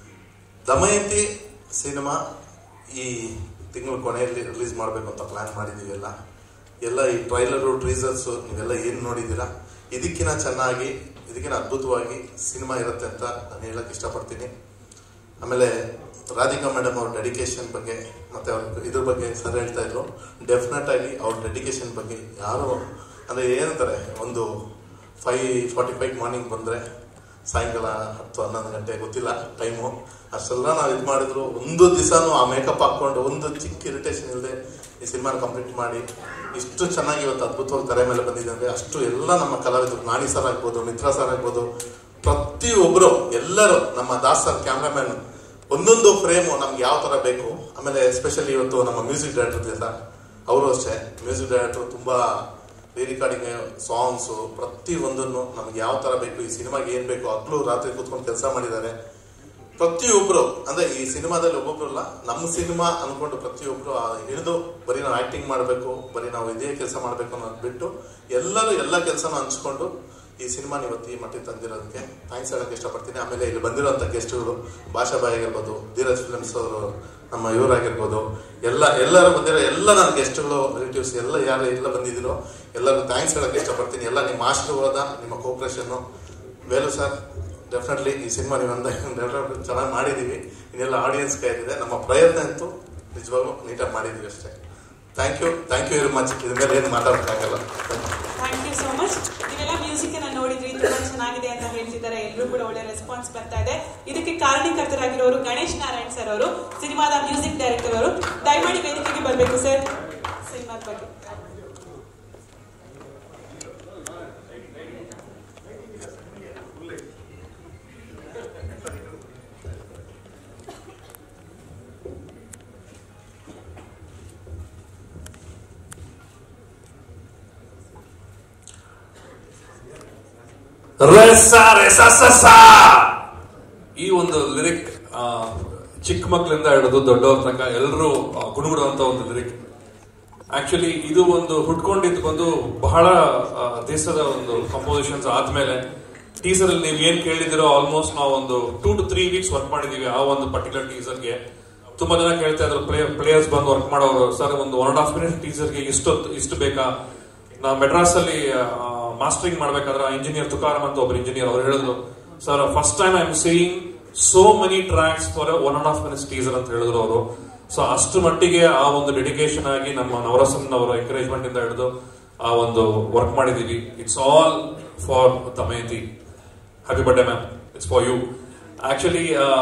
[SPEAKER 10] ದಮಯಂತಿ ಸಿನಿಮಾ ಈ ತಿಂಗಳ ಕೊನೆಯಲ್ಲಿ ರಿಲೀಸ್ ಮಾಡಬೇಕು ಅಂತ ಪ್ಲಾನ್ ಮಾಡಿದೀವಿ ಎಲ್ಲ ಎಲ್ಲ ಈ ಟ್ರೈಲರು ಟ್ರೀಸರ್ಸ್ ನೀವೆಲ್ಲ ಏನು ನೋಡಿದ್ದೀರಾ ಇದಕ್ಕಿಂತ ಚೆನ್ನಾಗಿ ಇದಕ್ಕಿಂತ ಅದ್ಭುತವಾಗಿ ಸಿನಿಮಾ ಇರುತ್ತೆ ಅಂತ ನಾನು ಹೇಳಕ್ ಇಷ್ಟಪಡ್ತೀನಿ ಆಮೇಲೆ ರಾಧಿಕಾ ಮೇಡಮ್ ಅವ್ರ ಡೆಡಿಕೇಶನ್ ಬಗ್ಗೆ ಮತ್ತೆ ಅವ್ರ ಇದ್ರ ಬಗ್ಗೆ ಸರ್ ಹೇಳ್ತಾ ಇದ್ರು ಡೆಫಿನೆಟ್ ಆಗಿ ಅವ್ರ ಡೆಡಿಕೇಶನ್ ಬಗ್ಗೆ ಯಾರು ಅಂದ್ರೆ ಏನಂತಾರೆ ಒಂದು ಫೈವ್ ಫಾರ್ಟಿ ಫೈವ್ ಮಾರ್ನಿಂಗ್ ಬಂದ್ರೆ ಸಾಯಂಕಾಲ ಹತ್ತು ಹನ್ನೊಂದು ಗಂಟೆ ಗೊತ್ತಿಲ್ಲ ಟೈಮು ಅಷ್ಟೆಲ್ಲ ನಾವು ಇದು ಮಾಡಿದ್ರು ಒಂದು ದಿವಸನೂ ಆ ಮೇಕಪ್ ಹಾಕೊಂಡು ಒಂದು ಚಿಕ್ಕ ಇರಿಟೇಷನ್ ಇಲ್ಲದೆ ಈ ಸಿನಿಮಾ ಕಂಪ್ಲೀಟ್ ಮಾಡಿ ಇಷ್ಟು ಚೆನ್ನಾಗಿ ಇವತ್ತು ಅದ್ಭುತವಾಗಿ ತಲೆ ಮೇಲೆ ಬಂದಿದೆ ಅಂದ್ರೆ ಅಷ್ಟು ಎಲ್ಲ ನಮ್ಮ ಕಲಾವಿದರು ನಾಣಿ ಸರ್ ಆಗ್ಬೋದು ಮಿತ್ರ ಸರ್ ಆಗ್ಬೋದು ಪ್ರತಿಯೊಬ್ಬರು ಎಲ್ಲರೂ ನಮ್ಮ ದಾಸ್ ಸರ್ ಕ್ಯಾಮ್ರಾಮ್ಯಾನ್ ಒಂದೊಂದು ಫ್ರೇಮು ನಮ್ಗೆ ಯಾವ ತರ ಬೇಕು ಆಮೇಲೆ ಎಸ್ಪೆಷಲಿ ಇವತ್ತು ನಮ್ಮ ಮ್ಯೂಸಿಕ್ ಡೈರೆಕ್ಟರ್ ಇದೆ ಸರ್ ಅವರು ಅಷ್ಟೇ ಮ್ಯೂಸಿಕ್ ಡೈರೆಕ್ಟರ್ ತುಂಬಾ ರಿಕಾರ್ಡಿಂಗ್ ಸಾಂಗ್ಸ್ ಪ್ರತಿ ಒಂದನ್ನು ನಮ್ಗೆ ಯಾವ ತರ ಬೇಕು ಈ ಸಿನಿಮಾಗೆ ಏನ್ ಬೇಕು ಹಗ್ಲು ರಾತ್ರಿ ಕೂತ್ಕೊಂಡು ಕೆಲಸ ಮಾಡಿದ್ದಾರೆ ಪ್ರತಿಯೊಬ್ರು ಅಂದ್ರೆ ಈ ಸಿನಿಮಾದಲ್ಲಿ ಒಬ್ಬೊಬ್ರಲ್ಲ ನಮ್ಮ ಸಿನಿಮಾ ಅನ್ಕೊಂಡು ಪ್ರತಿಯೊಬ್ರು ಆ ಹಿಡಿದು ಬರೀ ನಾವು ಆಕ್ಟಿಂಗ್ ಮಾಡಬೇಕು ಬರೀ ನಾವು ಇದೇ ಕೆಲಸ ಮಾಡಬೇಕು ಅನ್ನೋದು ಬಿಟ್ಟು ಎಲ್ಲರೂ ಎಲ್ಲ ಕೆಲಸನ ಹಂಚ್ಕೊಂಡು ಈ ಸಿನಿಮಾ ಇವತ್ತು ಈ ಮಟ್ಟಿಗೆ ತಂದಿರೋದಕ್ಕೆ ಥ್ಯಾಂಕ್ಸ್ ಹೇಳಕ್ ಇಷ್ಟಪಡ್ತೀನಿ ಆಮೇಲೆ ಇಲ್ಲಿ ಬಂದಿರೋಂಥ ಗೆಸ್ಟ್ಗಳು ಭಾಷಾ ಬಾಯಿ ಆಗಿರ್ಬೋದು ಧೀರಜ್ ಫಿಲ್ಮ್ಸ್ ಅವರು ನಮ್ಮ ಇವರಾಗಿರ್ಬೋದು ಎಲ್ಲ ಎಲ್ಲರೂ ಬಂದಿರೋ ಎಲ್ಲ ನನ್ನ ಗೆಸ್ಟ್ಗಳು ರಿಲೇಟಿವ್ಸ್ ಎಲ್ಲ ಯಾರು ಎಲ್ಲ ಬಂದಿದ್ದೀರೋ ಎಲ್ಲರಿಗೂ ಥ್ಯಾಂಕ್ಸ್ ಹೇಳಕ್ಕೆ ಇಷ್ಟಪಡ್ತೀನಿ ಎಲ್ಲ ನಿಮ್ಮ ಆಶೀರ್ವಾದ ನಿಮ್ಮ ಕೋಪ್ರೇಷನ್ನು ವೇಲು ಸರ್ ಡೆಫಿನೆಟ್ಲಿ ಈ ಸಿನಿಮಾ ನೀವು ಅಂದ ಚೆನ್ನಾಗಿ ಮಾಡಿದ್ದೀವಿ ಇನ್ನೆಲ್ಲ ಆಡಿಯನ್ಸ್ ಕೈಲಿದೆ ನಮ್ಮ ಪ್ರಯತ್ನ ಅಂತೂ ನಿಜವಾಗ್ಲೂ ನೀಟಾಗಿ ಮಾಡಿದ್ದೀವಿ ಅಷ್ಟೇ thank you thank you very much ಇದ್ರ ಮೇಲೆ ಏನು ಮಾತಾಡೋಕ್ಕಾಗಲ್ಲ
[SPEAKER 2] ಥ್ಯಾಂಕ್ ಯು ಸೋ ಮಚ್ ನೀವೆಲ್ಲ ಮ್ಯೂಸಿಕ್ ಅನ್ನ ನೋಡಿದ್ರಿ ತುಂಬಾ ಚೆನ್ನಾಗಿದೆ ಅಂತ ಹೇಳ್ತಿದ್ದಾರೆ ಎಲ್ಲರೂ ಕೂಡ ಒಳ್ಳೆ ರೆಸ್ಪಾನ್ಸ್ ಬರ್ತಾ ಇದೆ ಇದಕ್ಕೆ ಕಾರಣೀಕರ್ತರಾಗಿರೋರು ಗಣೇಶ್ ನಾರಾಯಣ್ ಸರ್ ಅವರು ಸಿನಿಮಾದ ಮ್ಯೂಸಿಕ್ ಡೈರೆಕ್ಟರ್ ಅವರು ದಯಮಾಡಿ ವೇದಿಕೆಗೆ ಬರಬೇಕು ಸರ್ ಸಿನಿಮಾದ ಬಗ್ಗೆ
[SPEAKER 4] ರೆಸ ರೆಸ ಸಸ. ಈ ಒಂದು ಲಿರಿಕ್ ಚಿಕ್ಕ ಮಕ್ಕಳಿಂದ ಹಿಡಿದು ದೊಡ್ಡವ್ರ ತನಕ ಎಲ್ಲರೂ ಗುಣಗುಡುವಂತ ಒಂದು ಲಿರಿಕ್ ಆಕ್ಚುಲಿ ಇದು ಒಂದು ಹುಟ್ಕೊಂಡಿದ್ದು ಬಂದು ಬಹಳ ಆ, ದಿವಸದ ಒಂದು ಕಂಪೋಸಿಷನ್ಸ್ ಆದ್ಮೇಲೆ ಟೀಸರ್ ಅಲ್ಲಿ ನೀವು ಏನ್ ಕೇಳಿದಿರೋ ಆಲ್ಮೋಸ್ಟ್ ನಾವು ಒಂದು two to three weeks work ಮಾಡಿದೀವಿ ಆ ಒಂದು ಪರ್ಟಿಕ್ಯುಲರ್ ಟೀಸರ್ಗೆ ತುಂಬಾ ಜನ ಕೇಳ್ತಾ ಇದ್ರು ಪ್ಲೇಯರ್ಸ್ ಬಂದು ವರ್ಕ್ ಮಾಡೋರು ಸರ್ ಒಂದು ಒನ್ ಅಂಡ್ ಹಾಫ್ ಮಿನಿಟ್ ಟೀಸರ್ಗೆ ಇಷ್ಟೊತ್ತು ಇಷ್ಟು ಬೇಕಾ ನಾವು ಮೆಡ್ರಾಸ್ ಅಲ್ಲಿ ಮಾಸ್ಟರಿಂಗ್ ಮಾಡ್ಬೇಕಾದ್ರೆ ಇಂಜಿನಿಯರ್ ತುಕಾರಂ ಅಂತ ಒಬ್ರು ಇಂಜಿನಿಯರ್ ಅವ್ರು ಹೇಳಿದ್ರು sir first time I am seeing so many tracks for one and half minutes teaser ಅಂತ ಹೇಳಿದ್ರು ಅವರು ಸೊ ಅಷ್ಟು ಮಟ್ಟಿಗೆ ಆ ಒಂದು ಡೆಡಿಕೇಶನ್ ಆಗಿ ನಮ್ಮ ನವರಸನ್ ಅವರ ಎಂಕರೇಜ್ಮೆಂಟ್ ಇಂದ ಹಿಡಿದು ಆ ಒಂದು ವರ್ಕ್ ಮಾಡಿದೀವಿ it's all for Damayanti happy birthday ma'am it's for you actually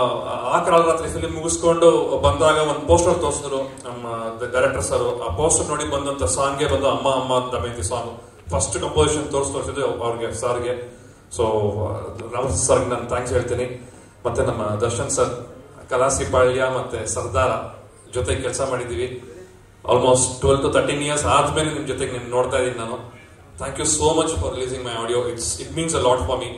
[SPEAKER 4] ಆ ಕಾಲ ರಾತ್ರಿ ಫಿಲಿಂ ಮುಗಿಸ್ಕೊಂಡು ಬಂದಾಗ ಒಂದು ಪೋಸ್ಟರ್ ತೋರಿಸಿದ್ರು ನಮ್ಮ ಡೈರೆಕ್ಟರ್ ಸರ್ ಆ ಪೋಸ್ಟರ್ ನೋಡಿ ಬಂದಂತ ಸಾಂಗ್ಗೆ ಬಂದು ಅಮ್ಮ ಅಮ್ಮ ಅಂತ ದಮಯಂತಿ ಸಾಂಗ್ ಫಸ್ಟ್ ಕಂಪೋಸಿಷನ್ ತೋರಿಸ್ ತೋರಿಸಿದ್ದು ಅವ್ರಿಗೆ ಸಾರ್ಗೆ ಸೊ ರಾಮಸ್ ಸರ್ಗೆ ನಾನು ಥ್ಯಾಂಕ್ಸ್ ಹೇಳ್ತೀನಿ ಮತ್ತೆ ನಮ್ಮ ದರ್ಶನ್ ಸರ್ ಕಲಾಸಿಪಾಳ್ಯ ಮತ್ತೆ ಸರ್ದಾರ ಜೊತೆ ಕೆಲಸ ಮಾಡಿದೀವಿ almost twelve to thirteen years ಆದ್ಮೇಲೆ ನಿಮ್ ಜೊತೆಗೆ ನಿಮ್ ನೋಡ್ತಾ ಇದ್ದೀನಿ ನಾನು thank you so much for releasing my audio it's it means a lot for me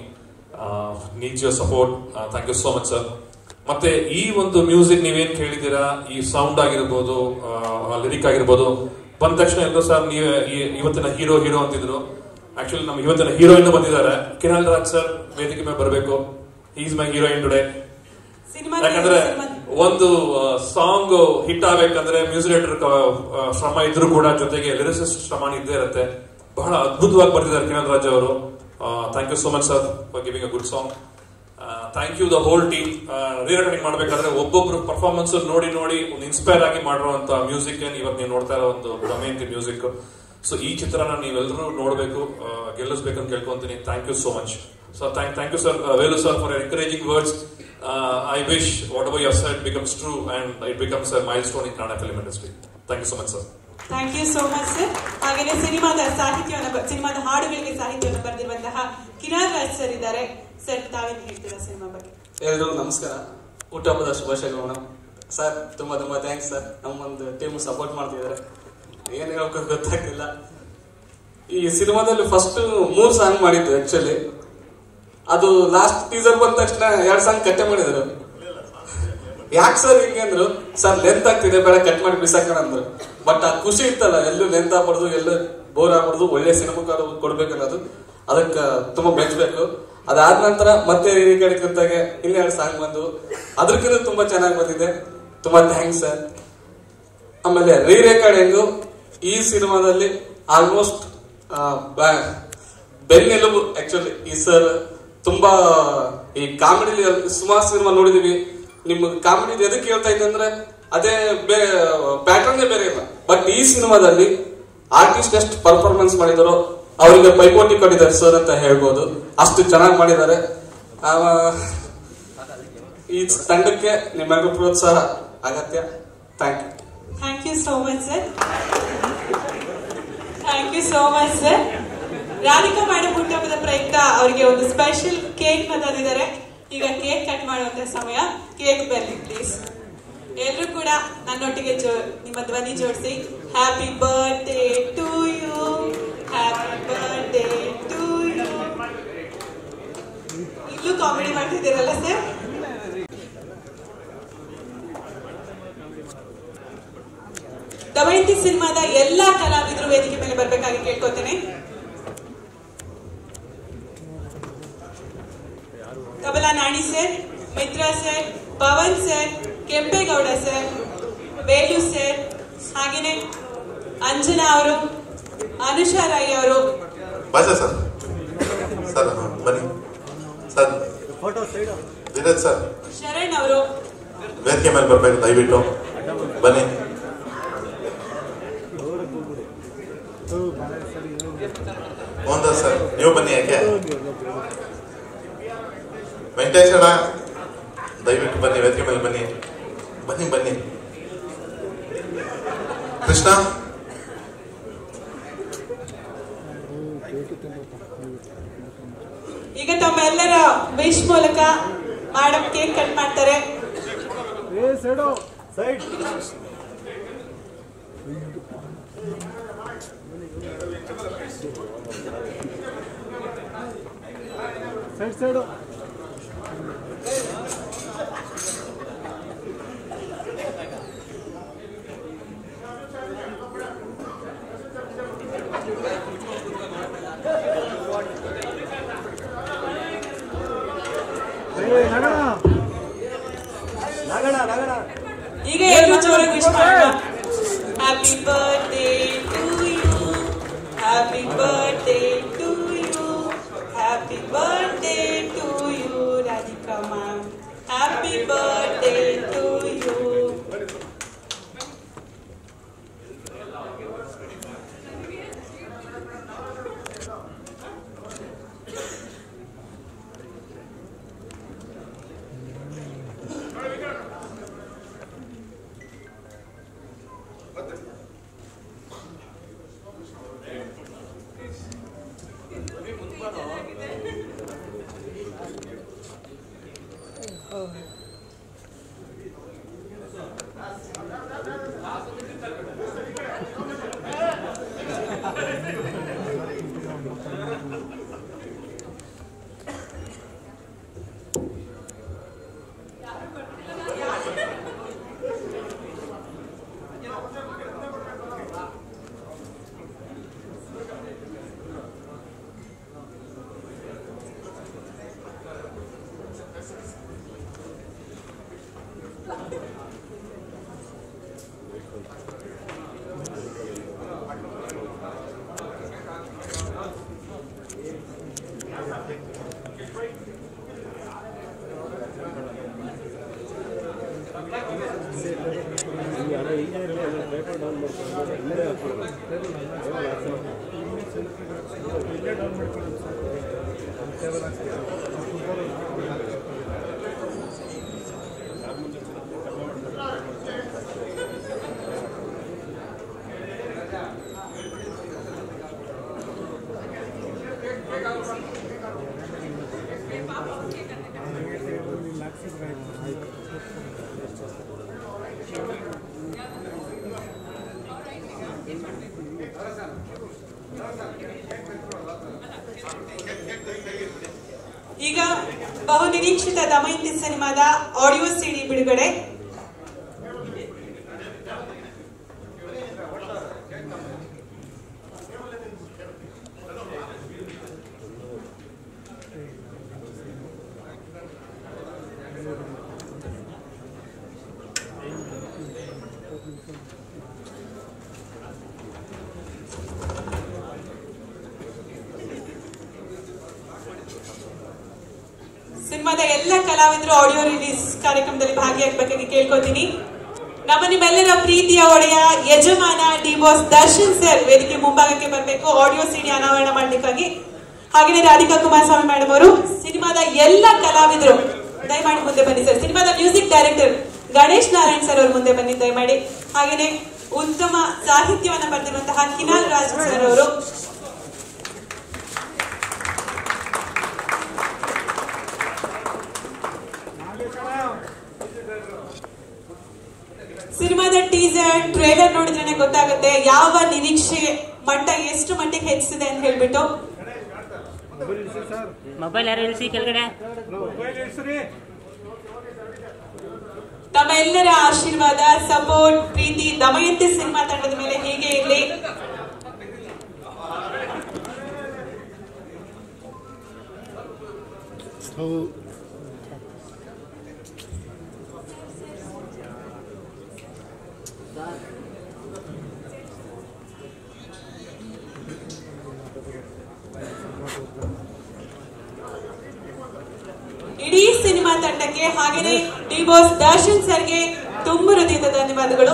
[SPEAKER 4] needs your support thank you so much sir ಮತ್ತೆ ಈ ಒಂದು ಮ್ಯೂಸಿಕ್ ನೀವೇನ್ ಕೇಳಿದ್ದೀರಾ ಈ ಸೌಂಡ್ ಆಗಿರ್ಬೋದು ಲಿರಿಕ್ ಆಗಿರ್ಬೋದು ಬಂದ ತಕ್ಷಣ ಎಲ್ಲರೂ ಸರ್ ನೀವೇ ಈ- ಇವತ್ತಿನ ಹೀರೋ ಹೀರೋ ಅಂತಿದ್ರು ಆಕ್ಚುಲಿ ನಮ್ಮ ಇವತ್ತಿನ ಹೀರೋಯಿನ್ ಬಂದಿದ್ದಾರೆ ಕಿರಣ್ ರಾಜ್ ಸರ್ ವೇದಿಕೆ ಮೇಲೆ ಬರಬೇಕು is my heroine today
[SPEAKER 2] cinema
[SPEAKER 4] ಯಾಕಂದ್ರೆ ಒಂದು ಸಾಂಗ್ ಹಿಟ್ ಆಗ್ಬೇಕಂದ್ರೆ ಮ್ಯೂಸಿಕ್ ಡೈರೆಕ್ಟರ್ ಶ್ರಮ ಇದ್ರೂ ಕೂಡ ಜೊತೆಗೆ ಲಿರಿಸಿಸ್ಟ್ ಶ್ರಮ ಇದ್ದೇ ಇರುತ್ತೆ ಬಹಳ ಅದ್ಭುತವಾಗಿ ಬರ್ತಿದ್ದಾರೆ ಕಿರಣ್ ರಾಜ್ ಅವರು thank you so much sir for giving a good song thank you the whole team re recording ಮಾಡ್ಬೇಕಾದ್ರೆ ಒಬ್ಬೊಬ್ರು ಪರ್ಫಾರ್ಮೆನ್ಸ್ ನೋಡಿ ನೋಡಿ ಒಂದು ಇನ್ಸ್ಪೈರ್ ಆಗಿ ಮಾಡಿರುವಂತ ಮ್ಯೂಸಿಕ್ ಇವತ್ತು ನೀವು ನೋಡ್ತಾ ಇರೋ ಒಂದು ದಮಯಂತಿ ಮ್ಯೂಸಿಕ್ ಸೊ ಈ ಚಿತ್ರನ ನೀವೆಲ್ಲರೂ ನೋಡಬೇಕು ಗೆಲ್ಲಿಸ್ಬೇಕು ಅಂತ ಕೇಳ್ಕೊಂತೀನಿ thank you so much so thank thank you sir Velu sir for encouraging words I wish whatever your set becomes true and it becomes a milestone in Kannada film industry thank you so much sir
[SPEAKER 2] thank you so much sir ಹಾಗೇನೆ ಸಿನಿಮಾದ ಸಾಹಿತ್ಯವನ್ನು ಬ- ಸಿನಿಮಾದ ಹಾಡುಗಳಿಗೆ ಸಾಹಿತ್ಯವನ್ನು ಬರೆದಿರುವಂತಹ ಕಿರಣ್ ರಾಜ್ ಸರ್ ಇದ್ದಾರೆ ಸರ್ ತಾವೇನು ಹೇಳ್ತೀರಾ ಸಿನಿಮಾ ಬಗ್ಗೆ
[SPEAKER 11] ಎಲ್ರಿಗೂ ನಮಸ್ಕಾರ ಹುಟ್ಟುಹಬ್ಬದ ಶುಭಾಶಯಗಳು ಮೇಡಮ್ ಸರ್ ತುಂಬಾ ತುಂಬಾ ಥ್ಯಾಂಕ್ಸ್ ಸರ್ ನಮ್ಮೊಂದು ಟೀಮ್ ಸಪೋರ್ಟ್ ಮಾಡ್ತಿದ್ದಾರೆ ಏನ್ ಹೇಳ್ಬೇಕು ಗೊತ್ತಾಗ್ತಿಲ್ಲ ಈ ಸಿನಿಮಾದಲ್ಲಿ ಫಸ್ಟ್ ಮೂರ್ ಸಾಂಗ್ ಮಾಡಿದ್ದು ಆಕ್ಚುಲಿ ಅದು ಲಾಸ್ಟ್ ಟೀಸರ್ ಬಂದ ತಕ್ಷಣ ಎರಡ್ ಸಾಂಗ್ ಕಟ್ಟೆ ಮಾಡಿದ್ರು ಯಾಕೆ ಸರ್ ಹಿಂಗೆ ಅಂದ್ರು ಸರ್ ಲೆಂತ್ ಆಗ್ತಿದೆ ಬೇಡ ಕಟ್ ಮಾಡಿ ಬಿಸಾಕೋಣ ಅಂದ್ರು ಬಟ್ ಆ ಖುಷಿ ಇತ್ತಲ್ಲ ಎಲ್ಲೂ ಲೆಂತ್ ಆಗ್ಬಾರ್ದು ಎಲ್ಲೂ ಬೋರ್ ಆಗ್ಬಾರ್ದು ಒಳ್ಳೆ ಸಿನಿಮಾ ಕೊಡ್ಬೇಕು ಅನ್ನೋದು ಅದಕ್ಕೆ ತುಂಬಾ ಮೆಚ್ಚಬೇಕು ಅದಾದ ನಂತರ ಮತ್ತೆ ಕಡೆಗೆ ಇನ್ನೆರಡು ಸಾಂಗ್ ಬಂದು ಅದ್ರಕ್ಕಿಂತ ತುಂಬಾ ಚೆನ್ನಾಗಿ ಬಂದಿದೆ ತುಂಬಾ ಥ್ಯಾಂಕ್ಸ್ ಸರ್ ಆಮೇಲೆ ರೀ ರೆಕಾರ್ಡಿಂಗು ಈ ಸಿನಿಮಾದಲ್ಲಿ ಆಲ್ಮೋಸ್ಟ್ ಬೆನ್ನೆಲುಬು ಆಕ್ಚುಲಿ ಈ ಸರ್ ತುಂಬಾ ಈ ಕಾಮಿಡಿ ಸುಮಾರು ಸಿನಿಮಾ ನೋಡಿದೀವಿ ನಿಮ್ಮ ಕಾಮಿಡಿ ಎದಕ್ಕೆ ಹೇಳ್ತಾ ಇದ್ದೆ ಅಂದ್ರೆ ಅದೇ ಪ್ಯಾಟರ್ನ್ ಬೇರೆ ಇಲ್ಲ ಬಟ್ ಈ ಸಿನಿಮಾದಲ್ಲಿ ಆರ್ಟಿಸ್ಟ್ ಎಷ್ಟು ಪರ್ಫಾರ್ಮೆನ್ಸ್ ಮಾಡಿದಾರೋ ಅವರಿಗೆ ಪೈಪೋಟಿ ಕೊಟ್ಟಿದ್ದಾರೆ ಸರ್ ಅಂತ ಹೇಳ್ಬೋದು ಅಷ್ಟು ಚೆನ್ನಾಗಿ ಮಾಡಿದ್ದಾರೆ ಆ, ಈ ತಂಡಕ್ಕೆ ನಿಮ್ಮೆಲ್ಲರೂ ಪ್ರೋತ್ಸಾಹ ಅಗತ್ಯ thank you
[SPEAKER 2] thank you so much sir thank you so much sir Radhika madam ಹುಟ್ಟುಹಬ್ಬದ ಪ್ರಯುಕ್ತ ಅವರಿಗೆ ಒಂದು ಸ್ಪೆಷಲ್ ಕೇಕ್ ನ ತಂದಿದ್ದಾರೆ ಈಗ ಕೇಕ್ ಕಟ್ ಮಾಡುವಂತ ಸಮಯ ಕೇಕ್ ಬರಲಿ ಪ್ಲೀಸ್ ಎಲ್ಲರೂ ಕೂಡ ನನ್ನೊಟ್ಟಿಗೆ ಜೋ ನಿಮ್ಮ ಧ್ವನಿ ಜೋಡಿಸಿ happy birthday to you happy birthday to you ಇಲ್ಲೂ ಕಾಮಿಡಿ ಮಾಡ್ತಿದ್ದೀರಲ್ಲ ಸರ್ ದಮಯಂತಿ ಸಿನಿಮಾದ ಎಲ್ಲಾ ಕಲಾವಿದರು ವೇದಿಕೆ ಮೇಲೆ ಬರ್ಬೇಕಾಗಿ ಕೇಳ್ಕೊತೇನೆ Tabla Nani sir Mitra sir Pavan sir Kempegowda sir Belu sir ಹಾಗೇನೆ ಅಂಜನಾ ಅವರು ಅನುಷಾ ರೈ ಅವರು
[SPEAKER 10] ಬಾಜಾ ಸರ್ ಸರ್ ಬನ್ನಿ ಸರ್ ಧೀರಜ್ ಸರ್
[SPEAKER 2] ಶರಣ್ ಅವರು
[SPEAKER 10] ವೇದಿಕೆ ಮೇಲೆ ಬರ್ಬೇಕು ದಯವಿಟ್ಟು ಬನ್ನಿ ಮೋಹನ್ ಸರ್ ನೀವು ಬನ್ನಿ ಯಾಕೆ ವೆಂಕಟೇಶ್ವರ ದಯವಿಟ್ಟು ಬನ್ನಿ ವೇದಿಕೆ ಮೇಲೆ ಬನ್ನಿ ಬನ್ನಿ ಬನ್ನಿ ಕೃಷ್ಣ
[SPEAKER 2] ಈಗ ತಮ್ಮೆಲ್ಲರ ವಿಶ್ ಮೂಲಕ ಮೇಡಮ್ ಕೇಕ್ ಕಟ್ ಮಾಡ್ತಾರೆ ಈಗ ಎಲ್ಲರೂ ಜೋರಾಗಿ ವಿಶ್ ಮಾಡೋಣ happy birthday to you happy birthday to you happy birthday to you Radhika ma'am happy birthday to you ಈಗ ಬಹು ನಿರೀಕ್ಷಿತ ದಮಯಂತಿ ಸಿನಿಮಾದ ಆಡಿಯೋ ಸಿಡಿ ಬಿಡುಗಡೆ ಸಿನಿಮಾದ ಎಲ್ಲ ಕಲಾವಿದರು ಆಡಿಯೋ ರಿಲೀಸ್ ಕಾರ್ಯಕ್ರಮದಲ್ಲಿ ಭಾಗಿಯಾಗಬೇಕಾಗಿ ಕೇಳ್ಕೊತೀನಿ ನಮ್ಮ ನಿಮ್ಮೆಲ್ಲರ ಪ್ರೀತಿಯ ಒಡೆಯ ಯಜಮಾನ ಡಿ ಬಾಸ್ ದರ್ಶನ್ ಸರ್ ವೇದಿಕೆ ಮುಂಭಾಗಕ್ಕೆ ಬರಬೇಕು ಆಡಿಯೋ ಸಿಡಿ ಅನಾವರಣ ಮಾಡ್ಲಿಕ್ಕಾಗಿ ಹಾಗೆಯೇ ರಾಧಿಕಾ ಕುಮಾರಸ್ವಾಮಿ ಮೇಡಮ್ ಅವರು ಸಿನಿಮಾದ ಎಲ್ಲ ಕಲಾವಿದರು ದಯಮಾಡಿ ಮುಂದೆ ಬನ್ನಿ ಸರ್ ಸಿನಿಮಾದ music director Ganesh Narayan sir ಅವರು ಮುಂದೆ ಬನ್ನಿ ದಯಮಾಡಿ ಹಾಗೆಯೇ ಉತ್ತಮ ಸಾಹಿತ್ಯವನ್ನ ಬರೆದಿರುವಂತಹ ಕಿನಾಲ್ ರಾಜ್ ಸರ್ ಅವರು ಸಿನಿಮಾದ ಟೀಸರ್ ಟ್ರೇಲರ್ ನೋಡಿದ್ರೆ ಗೊತ್ತಾಗುತ್ತೆ ಯಾವ ನಿರೀಕ್ಷೆ ಮಟ್ಟ ಎಷ್ಟು ಮಟ್ಟಿಗೆ ಹೆಚ್ಚಿಸಿದೆ ಅಂತ ಹೇಳ್ಬಿಟ್ಟು
[SPEAKER 12] ಮೊಬೈಲ್ ಯಾರು ಇಳಿಸಿ ಕೆಳಗಡೆ
[SPEAKER 2] ತಮ್ಮ ಎಲ್ಲರ ಆಶೀರ್ವಾದ ಸಪೋರ್ಟ್ ಪ್ರೀತಿ ದಮಯಂತಿ ಸಿನಿಮಾ ತಂಡದ ಮೇಲೆ ಹೀಗೆ ಇರಲಿ ಇಡೀ ಸಿನಿಮಾ ತಂಡಕ್ಕೆ ಹಾಗೇನೆ ಡಿ ಬಾಸ್ ದರ್ಶನ್ ಸರ್ಗೆ ತುಂಬ ಹೃದಯದ ಧನ್ಯವಾದಗಳು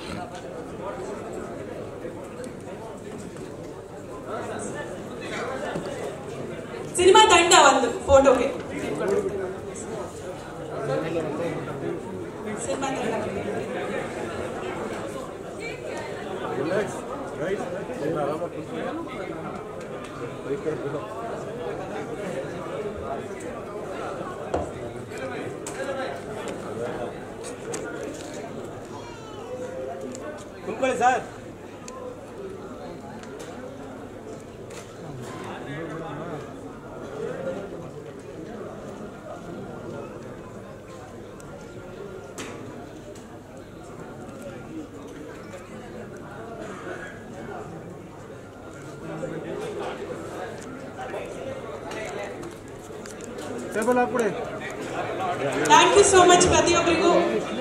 [SPEAKER 2] ಸಿನಿಮಾ ತಂಡ ಒಂದು ಫೋಟೋಗೆ ಸಿನಿಮಾ ತಂಡ
[SPEAKER 12] ಕುಂತ್ಕೊಳ್ಳಿ ಸರ್ ಟೇಬಲ್ ಹಾಕ್ಬಿಡಿ
[SPEAKER 2] ಥ್ಯಾಂಕ್ ಯು ಸೋ ಮಚ್ ಪ್ರತಿಯೊಬ್ಬರಿಗೂ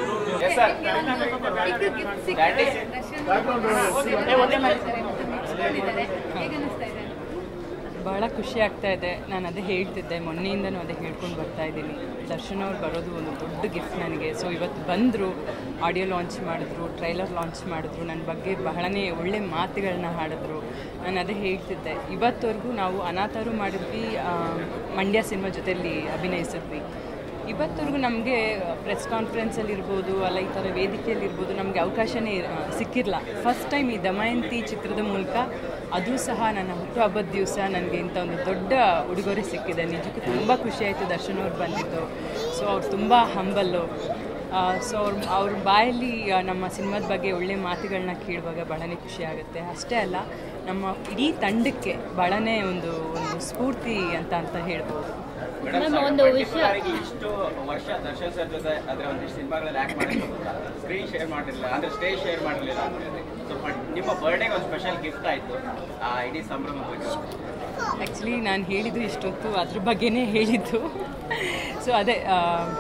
[SPEAKER 13] ಬಹಳ ಖುಷಿ ಆಗ್ತಾ ಇದೆ ನಾನು ಅದೇ ಹೇಳ್ತಿದ್ದೆ ಮೊನ್ನೆಯಿಂದನೂ ಅದೇ ಹೇಳ್ಕೊಂಡು ಬರ್ತಾ ಇದ್ದೀನಿ ದರ್ಶನ್ ಅವ್ರು ಬರೋದು ಒಂದು ದೊಡ್ಡ ಗಿಫ್ಟ್ ನನಗೆ ಸೊ ಇವತ್ತು ಬಂದರು ಆಡಿಯೋ ಲಾಂಚ್ ಮಾಡಿದ್ರು ಟ್ರೈಲರ್ ಲಾಂಚ್ ಮಾಡಿದ್ರು ನನ್ನ ಬಗ್ಗೆ ಬಹಳನೇ ಒಳ್ಳೆ ಮಾತುಗಳನ್ನ ಹಾಡಿದ್ರು ನಾನು ಅದೇ ಹೇಳ್ತಿದ್ದೆ ಇವತ್ತವರೆಗೂ ನಾವು ಅನಾಥರು ಮಾಡಿದ್ವಿ ಆ, ಮಂಡ್ಯ ಸಿನಿಮಾ ಜೊತೆಯಲ್ಲಿ ಅಭಿನಯಿಸಿದ್ವಿ ಇವತ್ತವರೆಗೂ ನಮಗೆ ಪ್ರೆಸ್ ಕಾನ್ಫರೆನ್ಸಲ್ಲಿ ಇರ್ಬೋದು ಅಲ್ಲ ಈ ಥರ ವೇದಿಕೆಯಲ್ಲಿ ಇರ್ಬೋದು ನಮಗೆ ಅವಕಾಶನೇ ಆ, ಸಿಕ್ಕಿರಲ್ಲ ಫಸ್ಟ್ ಟೈಮ್ ಈ ದಮಯಂತಿ ಚಿತ್ರದ ಮೂಲಕ ಅದು ಸಹ ನನ್ನ ಹುಟ್ಟುಹಬ್ಬದ ದಿವಸ ನನಗೆ ಇಂಥ ಒಂದು ದೊಡ್ಡ ಉಡುಗೊರೆ ಸಿಕ್ಕಿದೆ ನಿಜಕ್ಕೂ ತುಂಬ ಖುಷಿ ಆಯಿತು ದರ್ಶನ್ ಅವ್ರು ಬಂದಿದ್ದು ಸೊ ಅವ್ರು ತುಂಬ ಹಂಬಲ್ಲು ಸೊ ಅವ್ರ ಅವ್ರ ಬಾಯಲ್ಲಿ ಆ, ನಮ್ಮ ಸಿನಿಮಾದ ಬಗ್ಗೆ ಒಳ್ಳೆ ಮಾತುಗಳನ್ನ ಕೇಳುವಾಗ ಭಾಳನೇ ಖುಷಿ ಆಗುತ್ತೆ ಅಷ್ಟೇ ಅಲ್ಲ ನಮ್ಮ ಇಡೀ ತಂಡಕ್ಕೆ ಭಾಳನೇ ಒಂದು ಒಂದು ಸ್ಫೂರ್ತಿ ಅಂತ ಅಂತ ಹೇಳ್ಬೋದು
[SPEAKER 14] ಮೇಡಮ್ ಒಂದು ವಿಷಯ
[SPEAKER 12] ಇಷ್ಟು ವರ್ಷ ದರ್ಶನ್ ಸರ್ ಜೊತೆ ಅದ್ರ ಒಂದಿಷ್ಟು ಸಿನಿಮಾಗಳಲ್ಲಿ ಆಕ್ಟ್ ಮಾಡಿರ್ಬೋದು ಸ್ಕ್ರೀನ್ ಶೇರ್ ಮಾಡಿರಲಿಲ್ಲ ಅಂದ್ರೆ ಸ್ಟೇಜ್ ಶೇರ್ ಮಾಡಿರಲಿಲ್ಲ ಸೊ ನಿಮ್ಮ ಬರ್ಡೇಗೆ ಒಂದು ಸ್ಪೆಷಲ್ ಗಿಫ್ಟ್ ಆಯ್ತು ಆ ಇಡೀ ಸಂಭ್ರಮ ಬಗ್ಗೆ
[SPEAKER 13] ಆ್ಯಕ್ಚುಲಿ ನಾನು ಹೇಳಿದ್ದು ಇಷ್ಟೊತ್ತು ಅದ್ರ ಬಗ್ಗೆನೇ ಹೇಳಿದ್ದು ಸೊ ಅದೇ ಆ,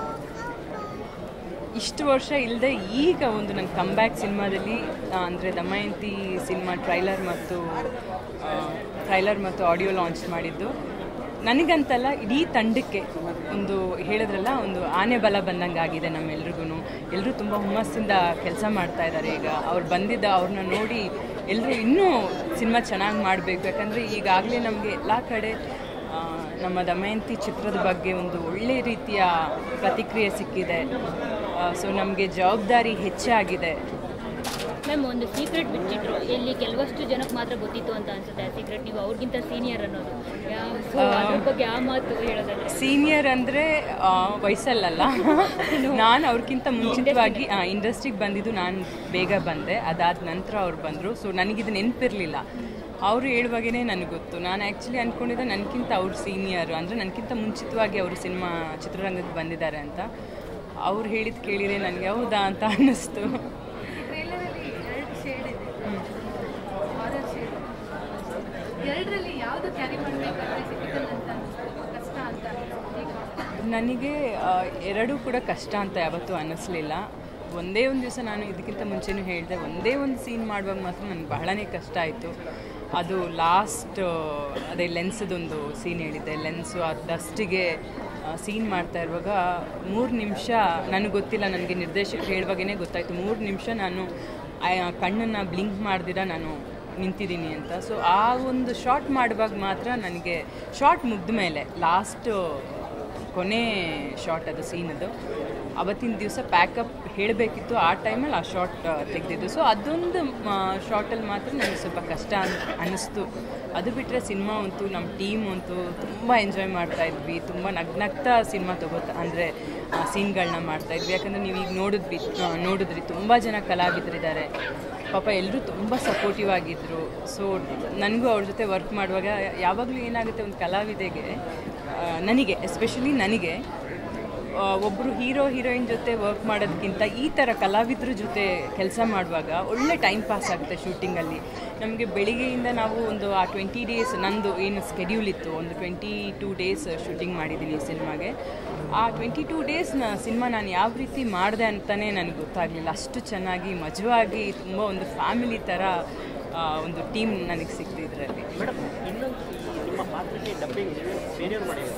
[SPEAKER 13] ಇಷ್ಟು ವರ್ಷ ಇಲ್ಲದೆ ಈಗ ಒಂದು ನನ್ನ ಕಮ್ಬ್ಯಾಕ್ ಸಿನಿಮಾದಲ್ಲಿ ಅಂದರೆ ದಮಯಂತಿ ಸಿನಿಮಾ ಟ್ರೈಲರ್ ಮತ್ತು ಟ್ರೈಲರ್ ಮತ್ತು ಆಡಿಯೋ ಲಾಂಚ್ ಮಾಡಿದ್ದು ನನಗಂತಲ್ಲ ಇಡೀ ತಂಡಕ್ಕೆ ಒಂದು ಹೇಳಿದ್ರಲ್ಲ ಒಂದು ಆನೆ ಬಲ ಬಂದಂಗೆ ಆಗಿದೆ ನಮ್ಮೆಲ್ರಿಗೂ ಎಲ್ಲರೂ ತುಂಬ ಹುಮ್ಮಸ್ಸಿಂದ ಕೆಲಸ ಮಾಡ್ತಾ ಇದ್ದಾರೆ ಈಗ ಅವ್ರು ಬಂದಿದ್ದ ಅವ್ರನ್ನ ನೋಡಿ ಎಲ್ಲರೂ ಇನ್ನೂ ಸಿನಿಮಾ ಚೆನ್ನಾಗಿ ಮಾಡಬೇಕು ಯಾಕಂದರೆ ಈಗಾಗಲೇ ನಮಗೆ ಎಲ್ಲ ಕಡೆ ಆ, ನಮ್ಮ ದಮಯಂತಿ ಚಿತ್ರದ ಬಗ್ಗೆ ಒಂದು ಒಳ್ಳೆ ರೀತಿಯ ಪ್ರತಿಕ್ರಿಯೆ ಸಿಕ್ಕಿದೆ ಸೊ ನಮಗೆ ಜವಾಬ್ದಾರಿ ಹೆಚ್ಚಾಗಿದೆ
[SPEAKER 14] ಮ್ಯಾಮ್ ಒಂದು ಸೀಕ್ರೆಟ್ ಬಿಟ್ಟಿದ್ರು ಇಲ್ಲಿ ಕೆಲವಷ್ಟು ಜನಕ್ಕೆ ಮಾತ್ರ ಗೊತ್ತಿತ್ತು ಅಂತ ಅನ್ಸುತ್ತೆ ಆ ಸೀಕ್ರೆಟ್ ನೀವು ಅವ್ರಿಗಿಂತ ಸೀನಿಯರ್ ಅನ್ನೋದು ಸೊ ಅದ್ರ ಬಗ್ಗೆ ಆ ಮಾತು ಹೇಳೋದಾದ್ರೆ
[SPEAKER 13] ಸೀನಿಯರ್ ಅಂದರೆ ವಯಸ್ಸಲ್ಲಲ್ಲ ನಾನು ಅವ್ರಿಗಿಂತ ಮುಂಚಿತವಾಗಿ ಇಂಡಸ್ಟ್ರಿಗೆ ಬಂದಿದ್ದು ನಾನು ಬೇಗ ಬಂದೆ ಅದಾದ ನಂತರ ಅವ್ರು ಬಂದರು ಸೊ ನನಗಿದು ನೆನಪಿರಲಿಲ್ಲ ಅವರು ಹೇಳುವಾಗೇ ನನಗೆ ಗೊತ್ತು ನಾನು ಆ್ಯಕ್ಚುಲಿ ಅಂದ್ಕೊಂಡಿದ್ದೆ ನನಗಿಂತ ಅವ್ರು ಸೀನಿಯರ್ ಅಂದರೆ ನನಗಿಂತ ಮುಂಚಿತವಾಗಿ ಅವರು ಸಿನಿಮಾ ಚಿತ್ರರಂಗಕ್ಕೆ ಬಂದಿದ್ದಾರೆ ಅಂತ ಅವ್ರು ಹೇಳಿದ್ದು ಕೇಳಿದರೆ ನನಗೆ ಹೌದಾ ಅಂತ ಅನ್ನಿಸ್ತು
[SPEAKER 15] ಎರಡರಲ್ಲಿ ಯಾವುದು ಕ್ಯಾರಿ ಮಾಡಬೇಕಾದ್ರೆ ಸಿಕ್ಕಿಲ್ಲ ಅಂತ ಅನ್ಸುತ್ತೆ ಕಷ್ಟ ಅಂತ ಈಗ
[SPEAKER 13] ನನಗೆ ಆ, ಎರಡೂ ಕೂಡ ಕಷ್ಟ ಅಂತ ಯಾವತ್ತೂ ಅನ್ನಿಸ್ಲಿಲ್ಲ ಒಂದೇ ಒಂದು ದಿವಸ ನಾನು ಇದಕ್ಕಿಂತ ಮುಂಚೆನೂ ಹೇಳಿದೆ ಒಂದೇ ಒಂದು ಸೀನ್ ಮಾಡುವಾಗ ಮಾತ್ರ ನನಗೆ ಬಹಳನೇ ಕಷ್ಟ ಆಯಿತು ಅದು ಲಾಸ್ಟ್ ಅದೇ ಲೆನ್ಸದೊಂದು ಸೀನ್ ಹೇಳಿದ್ದೆ ಲೆನ್ಸು ಆ ಡಸ್ಟಿಗೆ ಸೀನ್ ಮಾಡ್ತಾ ಇರುವಾಗ ಮೂರು ನಿಮಿಷ ನನಗೆ ಗೊತ್ತಿಲ್ಲ ನನಗೆ ನಿರ್ದೇಶಕ ಹೇಳುವಾಗೇ ಗೊತ್ತಾಯಿತು ಮೂರು ನಿಮಿಷ ನಾನು ಕಣ್ಣನ್ನು ಬ್ಲಿಂಕ್ ಮಾಡ್ದಿರ ನಾನು ನಿಂತಿದ್ದೀನಿ ಅಂತ ಸೊ ಆ ಒಂದು ಶಾರ್ಟ್ ಮಾಡುವಾಗ ಮಾತ್ರ ನನಗೆ ಶಾರ್ಟ್ ಮುಗ್ದ ಮೇಲೆ ಲಾಸ್ಟ್ ಕೊನೆ ಶಾರ್ಟ್ ಅದು ಸೀನದು ಅವತ್ತಿನ ದಿವಸ ಪ್ಯಾಕಪ್ ಹೇಳಬೇಕಿತ್ತು ಆ ಟೈಮಲ್ಲಿ ಆ ಶಾರ್ಟ್ ತೆಗೆದಿದ್ದು ಸೊ ಅದೊಂದು ಶಾರ್ಟಲ್ಲಿ ಮಾತ್ರ ನನಗೆ ಸ್ವಲ್ಪ ಕಷ್ಟ ಅನ್ ಅನ್ನಿಸ್ತು ಅದು ಬಿಟ್ಟರೆ ಸಿನಿಮಾ ಅಂತೂ ನಮ್ಮ ಟೀಮ್ ಅಂತೂ ತುಂಬ ಎಂಜಾಯ್ ಮಾಡ್ತಾ ಇದ್ವಿ ತುಂಬ ನಗ್ನಗ್ತಾ ಸಿನಿಮಾ ತಗೋತಾ ಅಂದರೆ ಸೀನ್ಗಳನ್ನ ಮಾಡ್ತಾ ಇದ್ವಿ ಯಾಕಂದರೆ ನೀವು ಈಗ ನೋಡಿದ್ವಿ ಆ, ನೋಡಿದ್ರಿ ತುಂಬ ಜನ ಕಲಾವಿದರಿದ್ದಾರೆ ಪಾಪ ಎಲ್ಲರೂ ತುಂಬ ಸಪೋರ್ಟಿವ್ ಆಗಿದ್ದರು ಸೊ ನನಗೂ ಅವ್ರ ಜೊತೆ ವರ್ಕ್ ಮಾಡುವಾಗ ಯಾವಾಗಲೂ ಏನಾಗುತ್ತೆ ಒಂದು ಕಲಾವಿದೆಗೆ ಆ, ನನಗೆ ಎಸ್ಪೆಷಲಿ ನನಗೆ ಒಬ್ಬರು ಹೀರೋ ಹೀರೋಯಿನ್ ಜೊತೆ ವರ್ಕ್ ಮಾಡೋದಕ್ಕಿಂತ ಈ ಥರ ಕಲಾವಿದ್ರ ಜೊತೆ ಕೆಲಸ ಮಾಡುವಾಗ ಒಳ್ಳೆ ಟೈಮ್ ಪಾಸ್ ಆಗುತ್ತೆ ಶೂಟಿಂಗಲ್ಲಿ ನಮಗೆ ಬೆಳಿಗ್ಗೆಯಿಂದ ನಾವು ಒಂದು ಆ ಟ್ವೆಂಟಿ ಡೇಸ್ ನಂದು ಏನು ಸ್ಕೆಡ್ಯೂಲ್ ಇತ್ತು ಒಂದು ಟ್ವೆಂಟಿ ಟೂ ಡೇಸ್ ಶೂಟಿಂಗ್ ಮಾಡಿದ್ದೀನಿ ಈ ಸಿನಿಮಾಗೆ ಆ ಟ್ವೆಂಟಿ ಟೂ ಡೇಸ್ನ ಸಿನಿಮಾ ನಾನು ಯಾವ ರೀತಿ ಮಾಡಿದೆ ಅಂತಲೇ ನನಗೆ ಗೊತ್ತಾಗಲಿಲ್ಲ ಅಷ್ಟು ಚೆನ್ನಾಗಿ ಮಜವಾಗಿ ತುಂಬ ಒಂದು ಫ್ಯಾಮಿಲಿ ಥರ ಆ, ಒಂದು ಟೀಮ್ ನನಗೆ ಸಿಕ್ತು ಇದರಲ್ಲಿ
[SPEAKER 12] ಮೇಡಮ್ ಇನ್ನೊಂದು ನಿಮ್ಮ ಪಾತ್ರಕ್ಕೆ ಡಬ್ಬಿಂಗ್ ಬೇರೆಯವ್ರು ಮಾಡಿದ್ದಾರೆ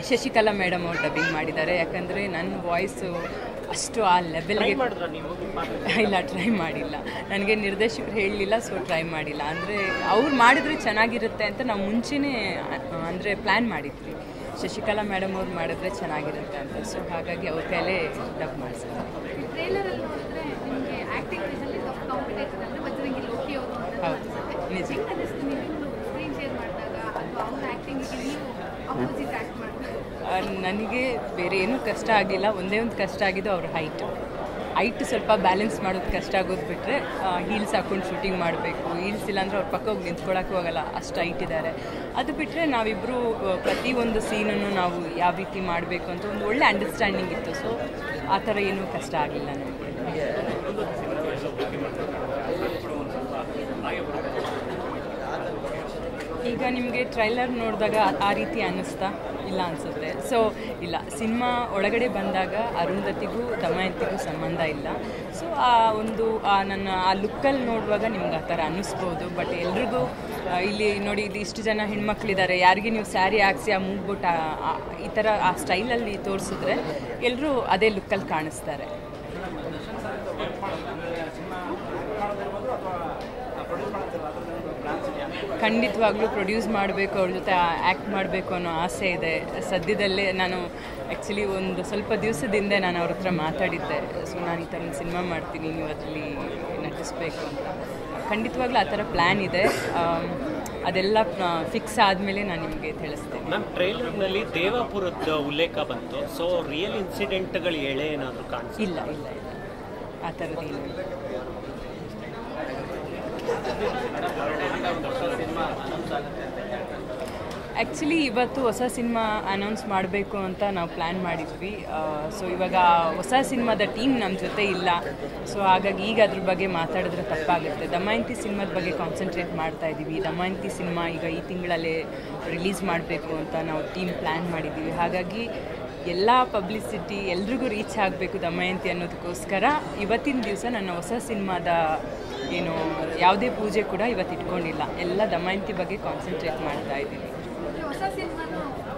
[SPEAKER 13] ಶಶಿಕಲಾ ಮೇಡಮ್ ಅವ್ರು ಡಬ್ಬಿಂಗ್ ಮಾಡಿದ್ದಾರೆ ಯಾಕಂದರೆ ನನ್ನ ವಾಯ್ಸು ಅಷ್ಟು ಆ ಲೆವೆಲ್ಗೆ ಇಲ್ಲ ಟ್ರೈ ಮಾಡಿಲ್ಲ ನನಗೆ ನಿರ್ದೇಶಕರು ಹೇಳಲಿಲ್ಲ ಸೊ ಟ್ರೈ ಮಾಡಿಲ್ಲ ಅಂದರೆ ಅವ್ರು ಮಾಡಿದ್ರೆ ಚೆನ್ನಾಗಿರುತ್ತೆ ಅಂತ ನಾವು ಮುಂಚೆನೇ ಅಂದರೆ ಪ್ಲ್ಯಾನ್ ಮಾಡಿದ್ವಿ ಶಶಿಕಲಾ ಮೇಡಮ್ ಅವ್ರು ಮಾಡಿದ್ರೆ ಚೆನ್ನಾಗಿರುತ್ತೆ ಅಂತ ಸೊ ಹಾಗಾಗಿ ಅವ್ರ ಕೈಲೇ ಡಬ್ ಮಾಡಿಸ್ತಾರೆ
[SPEAKER 15] ಟ್ರೇಲರಲ್ಲಿ ನೋಡಿದ್ರೆ ನಿಮಗೆ ಆಕ್ಟಿಂಗ್ ಅಲ್ಲಿ ಟಫ್ ಕಾಂಪಿಟೇಷನ್ ಅಂದ್ರೆ ಬಜರಂಗಿ ಲೋಕಿ ಅವರು ಅಂತ
[SPEAKER 13] ಹೌದು, ನಿಜ.
[SPEAKER 15] ಹೆಂಗ್ ಅನಿಸ್ತು ನೀವು ಸ್ಕ್ರೀನ್ ಶೇರ್ ಮಾಡಿದಾಗ ಅಥವಾ ಅವ್ರ ಆಕ್ಟಿಂಗಿಗೆ ನೀವು ಅಪೋಸಿಟ್ ಆಕ್ಟ್ ಮಾಡಿದಾಗ
[SPEAKER 13] ಆ, ನನಗೆ ಬೇರೆ ಏನೂ ಕಷ್ಟ ಆಗಿಲ್ಲ ಒಂದೇ ಒಂದು ಕಷ್ಟ ಆಗಿದ್ದು ಅವ್ರ ಹೈಟ್ ಹೈಟ್ ಸ್ವಲ್ಪ ಬ್ಯಾಲೆನ್ಸ್ ಮಾಡೋದು ಕಷ್ಟ ಆಗೋದು ಬಿಟ್ಟರೆ ಹೀಲ್ಸ್ ಹಾಕೊಂಡು ಶೂಟಿಂಗ್ ಮಾಡಬೇಕು ಹೀಲ್ಸ್ ಇಲ್ಲಾಂದ್ರೆ ಅವ್ರ ಪಕ್ಕ ಹೋಗಿ ನಿಂತ್ಕೊಳ್ಳೋಕ್ಕೂ ಹೋಗಲ್ಲ ಅಷ್ಟು ಹೈಟ್ ಇದ್ದಾರೆ ಅದು ಬಿಟ್ಟರೆ ನಾವಿಬ್ಬರು ಪ್ರತಿಯೊಂದು ಸೀನನ್ನು ನಾವು ಯಾವ ರೀತಿ ಮಾಡಬೇಕು ಅಂತ ಒಂದು ಒಳ್ಳೆ ಅಂಡರ್ಸ್ಟ್ಯಾಂಡಿಂಗ್ ಇತ್ತು ಸೊ ಆ ಥರ ಏನೂ ಕಷ್ಟ ಆಗಲಿಲ್ಲ ನನಗೆ ಈಗ ನಿಮಗೆ ಟ್ರೈಲರ್ ನೋಡಿದಾಗ ಆ- ಆ ರೀತಿ ಅನ್ನಿಸ್ತಾ ಇಲ್ಲ ಅನಿಸುತ್ತೆ ಸೊ ಇಲ್ಲ ಸಿನಿಮಾ ಒಳಗಡೆ ಬಂದಾಗ ಅರುಂಧತಿಗೂ ದಮಯಂತಿಗೂ ಸಂಬಂಧ ಇಲ್ಲ ಸೊ ಆ ಒಂದು ಆ ನನ್ನ ಆ ಲುಕ್ಕಲ್ಲಿ ನೋಡುವಾಗ ನಿಮ್ಗೆ ಆ ಥರ ಅನ್ನಿಸ್ಬೋದು ಬಟ್ ಎಲ್ರಿಗೂ ಆ, ಇಲ್ಲಿ ನೋಡಿ ಇದು ಇಷ್ಟು ಜನ ಹೆಣ್ಮಕ್ಳಿದ್ದಾರೆ ಯಾರಿಗೆ ನೀವು ಸ್ಯಾರಿ ಹಾಕ್ಸಿ ಆ ಮೂಗ್ಬಿಟ್ಟು ಆ- ಆ- ಈ ಥರ ಆ ಸ್ಟೈಲಲ್ಲಿ ತೋರಿಸಿದ್ರೆ ಎಲ್ಲರೂ ಅದೇ ಲುಕ್ಕಲ್ಲಿ ಕಾಣಿಸ್ತಾರೆ ಖಂಡಿತವಾಗ್ಲೂ ಪ್ರೊಡ್ಯೂಸ್ ಮಾಡಬೇಕು ಅವ್ರ ಜೊತೆ ಆ್ಯಕ್ಟ್ ಮಾಡಬೇಕು ಅನ್ನೋ ಆಸೆ ಇದೆ ಸದ್ಯದಲ್ಲೇ ನಾನು ಆ್ಯಕ್ಚುಲಿ ಒಂದು ಸ್ವಲ್ಪ ದಿವಸದಿಂದ ನಾನು ಅವ್ರ ಹತ್ರ ಮಾತಾಡಿದ್ದೆ ಸೊ ನಾನು ಈ ಥರ ಒಂದು ಸಿನಿಮಾ ಮಾಡ್ತೀನಿ ನೀವು ಅದರಲ್ಲಿ ನಟಿಸ್ಬೇಕು ಅಂತ ಖಂಡಿತವಾಗ್ಲೂ ಆ ಥರ ಪ್ಲ್ಯಾನ್ ಇದೆ ಆಮ್, ಅದೆಲ್ಲ ಫಿಕ್ಸ್ ಆದಮೇಲೆ ನಾನು ನಿಮಗೆ ತಿಳಿಸ್ತೇನೆ
[SPEAKER 16] ಮ್ಯಾಮ್ ಟ್ರೈಲರ್ನಲ್ಲಿ ದೇವಾಪುರದ ಉಲ್ಲೇಖ ಬಂತು ಸೊ ರಿಯಲ್ ಇನ್ಸಿಡೆಂಟ್ಗಳು ಎಳೆ ಏನಾದರೂ ಕಾಣಿಸ್ತು
[SPEAKER 13] ಇಲ್ಲ ಇಲ್ಲ ಇಲ್ಲ ಆ ಥರದ್ದೇನು ಇಲ್ಲ ಆ್ಯಕ್ಚುಲಿ ಇವತ್ತು ಹೊಸ ಸಿನಿಮಾ ಅನೌನ್ಸ್ ಮಾಡಬೇಕು ಅಂತ ನಾವು ಪ್ಲ್ಯಾನ್ ಮಾಡಿದ್ವಿ ಸೊ ಇವಾಗ ಹೊಸ ಸಿನಿಮಾದ ಟೀಮ್ ನಮ್ಮ ಜೊತೆ ಇಲ್ಲ ಸೊ ಹಾಗಾಗಿ ಈಗ ಅದ್ರ ಬಗ್ಗೆ ಮಾತಾಡಿದ್ರೆ ತಪ್ಪಾಗುತ್ತೆ ದಮಯಂತಿ ಸಿನಿಮಾದ ಬಗ್ಗೆ ಕಾನ್ಸಂಟ್ರೇಟ್ ಮಾಡ್ತಾ ಇದ್ದೀವಿ ದಮಯಂತಿ ಸಿನಿಮಾ ಈಗ ಈ ತಿಂಗಳಲ್ಲೇ ರಿಲೀಸ್ ಮಾಡಬೇಕು ಅಂತ ನಾವು ಟೀಮ್ ಪ್ಲ್ಯಾನ್ ಮಾಡಿದ್ದೀವಿ ಹಾಗಾಗಿ ಎಲ್ಲ ಪಬ್ಲಿಸಿಟಿ ಎಲ್ರಿಗೂ ರೀಚ್ ಆಗಬೇಕು ದಮಯಂತಿ ಅನ್ನೋದಕ್ಕೋಸ್ಕರ ಇವತ್ತಿನ ದಿವಸ ನನ್ನ ಹೊಸ ಸಿನಿಮಾದ ಏನು ಯಾವುದೇ ಪೂಜೆ ಕೂಡ ಇವತ್ತು ಇಟ್ಕೊಂಡಿಲ್ಲ ಎಲ್ಲ ದಮಯಂತಿ ಬಗ್ಗೆ ಕಾನ್ಸಂಟ್ರೇಟ್ ಮಾಡ್ತಾ ಇದ್ದೀವಿ
[SPEAKER 15] ಹೊಸ ಸಿನಿಮಾನು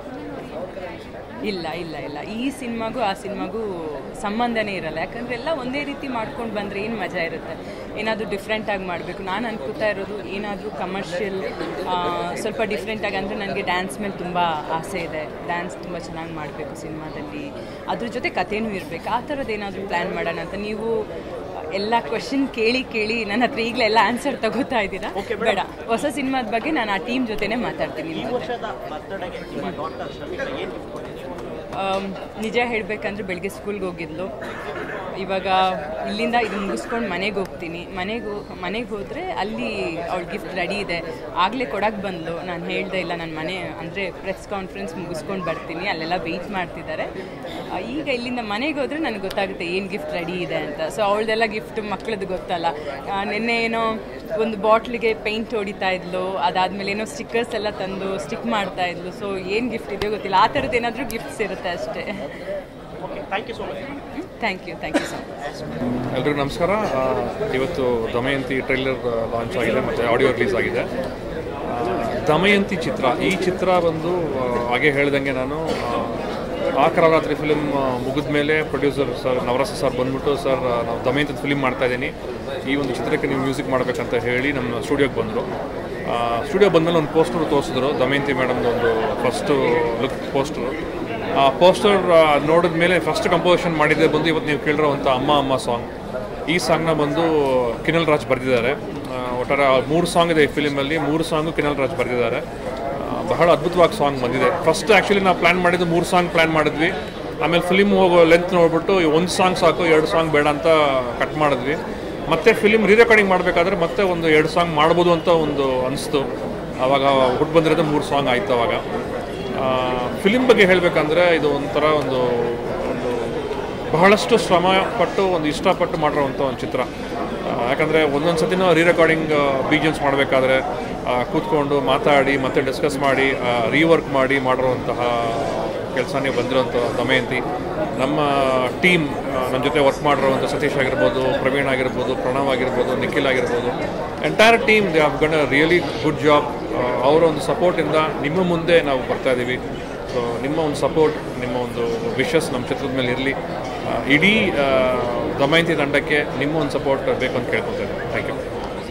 [SPEAKER 13] ಇಲ್ಲ ಇಲ್ಲ ಇಲ್ಲ ಈ ಸಿನಿಮಾಗೂ ಆ ಸಿನಿಮಾಗೂ ಸಂಬಂಧನೇ ಇರಲ್ಲ ಯಾಕಂದರೆ ಎಲ್ಲ ಒಂದೇ ರೀತಿ ಮಾಡ್ಕೊಂಡು ಬಂದರೆ ಏನು ಮಜಾ ಇರುತ್ತೆ ಏನಾದರೂ ಡಿಫ್ರೆಂಟಾಗಿ ಮಾಡಬೇಕು ನಾನು ಅನ್ಕೋತಾ ಇರೋದು ಏನಾದರೂ ಕಮರ್ಷಿಯಲ್ ಸ್ವಲ್ಪ ಡಿಫ್ರೆಂಟಾಗಿ ಅಂದರೆ ನನಗೆ ಡ್ಯಾನ್ಸ್ ಮೇಲೆ ತುಂಬ ಆಸೆ ಇದೆ ಡ್ಯಾನ್ಸ್ ತುಂಬ ಚೆನ್ನಾಗಿ ಮಾಡಬೇಕು ಸಿನಿಮಾದಲ್ಲಿ ಅದ್ರ ಜೊತೆ ಕಥೆನೂ ಇರಬೇಕು ಆ ಥರದ್ದು ಏನಾದರೂ ಪ್ಲ್ಯಾನ್ ಮಾಡೋಣ ಅಂತ ನೀವು ಎಲ್ಲ ಕ್ವಶನ್ ಕೇಳಿ ಕೇಳಿ ನನ್ನ ಹತ್ರ ಈಗಲೇ ಎಲ್ಲ ಆನ್ಸರ್ ತಗೋತಾ ಇದ್ದೀರಾ ಬೇಡ ಹೊಸ ಸಿನಿಮಾದ ಬಗ್ಗೆ ನಾನು ಆ ಟೀಮ್ ಜೊತೆನೇ ಮಾತಾಡ್ತೀನಿ
[SPEAKER 16] ಈ
[SPEAKER 13] ನಿಮ್ಮ ಜೊತೆ.
[SPEAKER 16] ವರ್ಷದ ಬರ್ತಡೆಗೆ ನಿಮ್ಮ ಡಾಕ್ಟರ್ ಶಮಿತಾ ಏನು
[SPEAKER 13] ಆಮ್, ನಿಜ ಹೇಳಬೇಕಂದ್ರೆ ಬೆಳಗ್ಗೆ ಸ್ಕೂಲ್ಗೆ ಹೋಗಿದ್ಲು ಇವಾಗ ಇಲ್ಲಿಂದ ಇದು ಮುಗಿಸ್ಕೊಂಡು ಮನೆಗೆ ಹೋಗ್ತೀನಿ ಮನೆಗೆ ಮನೆಗೆ ಹೋದರೆ ಅಲ್ಲಿ ಅವಳ ಗಿಫ್ಟ್ ರೆಡಿ ಇದೆ ಆಗಲೇ ಕೊಡಕ್ಕೆ ಬಂದ್ಲು ನಾನು ಹೇಳ್ದೆ ಇಲ್ಲ ನನ್ನ ಮನೆ ಅಂದರೆ ಪ್ರೆಸ್ ಕಾನ್ಫರೆನ್ಸ್ ಮುಗಿಸ್ಕೊಂಡು ಬರ್ತೀನಿ ಅಲ್ಲೆಲ್ಲ ವೆಯ್ಟ್ ಮಾಡ್ತಿದ್ದಾರೆ ಆ, ಈಗ ಇಲ್ಲಿಂದ ಮನೆಗೆ ಹೋದರೆ ನನಗೆ ಗೊತ್ತಾಗುತ್ತೆ ಏನು ಗಿಫ್ಟ್ ರೆಡಿ ಇದೆ ಅಂತ ಸೊ ಅವಳದೆಲ್ಲ ಗಿಫ್ಟ್ ಮಕ್ಳದ್ದು ಗೊತ್ತಲ್ಲ ಆ, ನಿನ್ನೆ ಏನೋ ಒಂದು ಬಾಟ್ಲಿಗೆ ಪೇಂಟ್ ಹೊಡಿತಾ ಇದ್ಲು ಅದಾದಮೇಲೆ ಏನೋ ಸ್ಟಿಕ್ಕರ್ಸ್ ಎಲ್ಲ ತಂದು ಸ್ಟಿಕ್ ಮಾಡ್ತಾ ಇದ್ಲು ಸೊ ಏನು ಗಿಫ್ಟ್ ಇದೆಯೋ ಗೊತ್ತಿಲ್ಲ ಆ ಥರದ್ದು ಏನಾದರೂ ಗಿಫ್ಟ್ಸ್ ಇರುತ್ತೆ ಅಷ್ಟೇ
[SPEAKER 16] thank you so much
[SPEAKER 13] thank you thank you so much
[SPEAKER 17] ಎಲ್ರಿಗೂ ನಮಸ್ಕಾರ ಆ, ಇವತ್ತು ದಮಯಂತಿ ಟ್ರೈಲರ್ ಲಾಂಚ್ ಆಗಿದೆ ಮತ್ತು ಆಡಿಯೋ ರಿಲೀಸ್ ಆಗಿದೆ ಆ, ದಮಯಂತಿ ಚಿತ್ರ ಈ ಚಿತ್ರ ಬಂದು ಆ, ಹಾಗೆ ಹೇಳ್ದಂಗೆ ನಾನು ಆ, ಆ ಕರಾವರಾತ್ರಿ ಫಿಲ್ಮ್ ಮುಗಿದ ಮೇಲೆ ಪ್ರೊಡ್ಯೂಸರ್ ಸರ್ ನವರಸ ಸರ್ ಬಂದ್ಬಿಟ್ಟು ಸರ್ ನಾವು ದಮಯಂತಿ ಫಿಲ್ಮ್ ಮಾಡ್ತಾ ಇದ್ದೀನಿ ಈ ಒಂದು ಚಿತ್ರಕ್ಕೆ ನೀವು ಮ್ಯೂಸಿಕ್ ಮಾಡಬೇಕಂತ ಹೇಳಿ ನಮ್ಮ ಸ್ಟುಡಿಯೋಗೆ ಬಂದರು ಸ್ಟುಡಿಯೋ ಬಂದಮೇಲೆ ಒಂದು ಪೋಸ್ಟರ್ ತೋರಿಸಿದ್ರು ದಮಯಂತಿ ಮೇಡಮ್ದು ಒಂದು ಫಸ್ಟು ಲುಕ್ ಪೋಸ್ಟರು ಆ ಪೋಸ್ಟರ್ ನೋಡಿದ ಮೇಲೆ ಫಸ್ಟ್ ಕಂಪೋಸಿಷನ್ ಮಾಡಿದ್ದೆ ಬಂದು ಇವತ್ತು ನೀವು ಕೇಳಿರೋವಂಥ ಅಮ್ಮ ಅಮ್ಮ ಸಾಂಗ್ ಈ ಸಾಂಗ್ನ ಬಂದು ಕಿನಲ್ ರಾಜ್ ಬರೆದಿದ್ದಾರೆ ಒಟ್ಟಾರೆ ಮೂರು ಸಾಂಗ್ ಇದೆ ಈ ಫಿಲಿಮಲ್ಲಿ ಮೂರು ಸಾಂಗು ಕಿನಲ್ ರಾಜ್ ಬರೆದಿದ್ದಾರೆ ಆ, ಬಹಳ ಅದ್ಭುತವಾಗಿ ಸಾಂಗ್ ಬಂದಿದೆ ಫಸ್ಟ್ ಆ್ಯಕ್ಚುಲಿ ನಾವು ಪ್ಲ್ಯಾನ್ ಮಾಡಿದ್ದು ಮೂರು ಸಾಂಗ್ ಪ್ಲ್ಯಾನ್ ಮಾಡಿದ್ವಿ ಆಮೇಲೆ ಫಿಲಿಮ್ ಹೋಗೋ ಲೆಂತ್ ನೋಡ್ಬಿಟ್ಟು ಒಂದು ಸಾಂಗ್ ಸಾಕು ಎರಡು ಸಾಂಗ್ ಬೇಡ ಅಂತ ಕಟ್ ಮಾಡಿದ್ವಿ ಮತ್ತೆ ಫಿಲಿಮ್ ರೀ ರೆಕಾರ್ಡಿಂಗ್ ಮಾಡಬೇಕಾದ್ರೆ ಮತ್ತೆ ಒಂದು ಎರಡು ಸಾಂಗ್ ಮಾಡ್ಬೋದು ಅಂತ ಒಂದು ಅನಿಸ್ತು ಆವಾಗ ಹುಟ್ಟು ಬಂದಿರೋದು ಮೂರು ಸಾಂಗ್ ಆಯ್ತು ಅವಾಗ ಫಿಲಿಮ್ ಬಗ್ಗೆ ಹೇಳಬೇಕಂದ್ರೆ ಇದು ಒಂಥರ ಒಂದು ಒಂದು ಬಹಳಷ್ಟು ಶ್ರಮ ಪಟ್ಟು ಒಂದು ಇಷ್ಟಪಟ್ಟು ಮಾಡಿರೋವಂಥ ಒಂದು ಚಿತ್ರ ಆ, ಯಾಕಂದರೆ ಒಂದೊಂದು ಸತಿನೂ ರೀ ರೆಕಾರ್ಡಿಂಗ್ ಬೀಜನ್ಸ್ ಮಾಡಬೇಕಾದ್ರೆ ಕೂತ್ಕೊಂಡು ಮಾತಾಡಿ ಮತ್ತೆ ಡಿಸ್ಕಸ್ ಮಾಡಿ ರೀವರ್ಕ್ ಮಾಡಿ ಮಾಡಿರುವಂತಹ ಕೆಲಸನೇ ಬಂದಿರೋಂಥ ದಮಯಂತಿ ನಮ್ಮ ಟೀಮ್ ನಮ್ಮ ಜೊತೆ ವರ್ಕ್ ಮಾಡಿರೋವಂಥ ಸತೀಶ್ ಆಗಿರ್ಬೋದು ಪ್ರವೀಣ್ ಆಗಿರ್ಬೋದು ಪ್ರಣವ್ ಆಗಿರ್ಬೋದು ನಿಖಿಲ್ ಆಗಿರ್ಬೋದು entire team they have done a really good job ಅವರ ಒಂದು ಸಪೋರ್ಟಿಂದ ನಿಮ್ಮ ಮುಂದೆ ನಾವು ಬರ್ತಾ ಇದ್ದೀವಿ ಸೊ ನಿಮ್ಮ ಒಂದು ಸಪೋರ್ಟ್ ನಿಮ್ಮ ಒಂದು ವಿಶಸ್ ನಮ್ಮ ಚಿತ್ರದ ಮೇಲೆ ಇರಲಿ ಇಡೀ ಆ, ದಮಯಂತಿ ತಂಡಕ್ಕೆ ನಿಮ್ಮ ಒಂದು ಸಪೋರ್ಟ್ ಬೇಕು ಅಂತ ಕೇಳ್ಕೊತೇನೆ ಥ್ಯಾಂಕ್ ಯು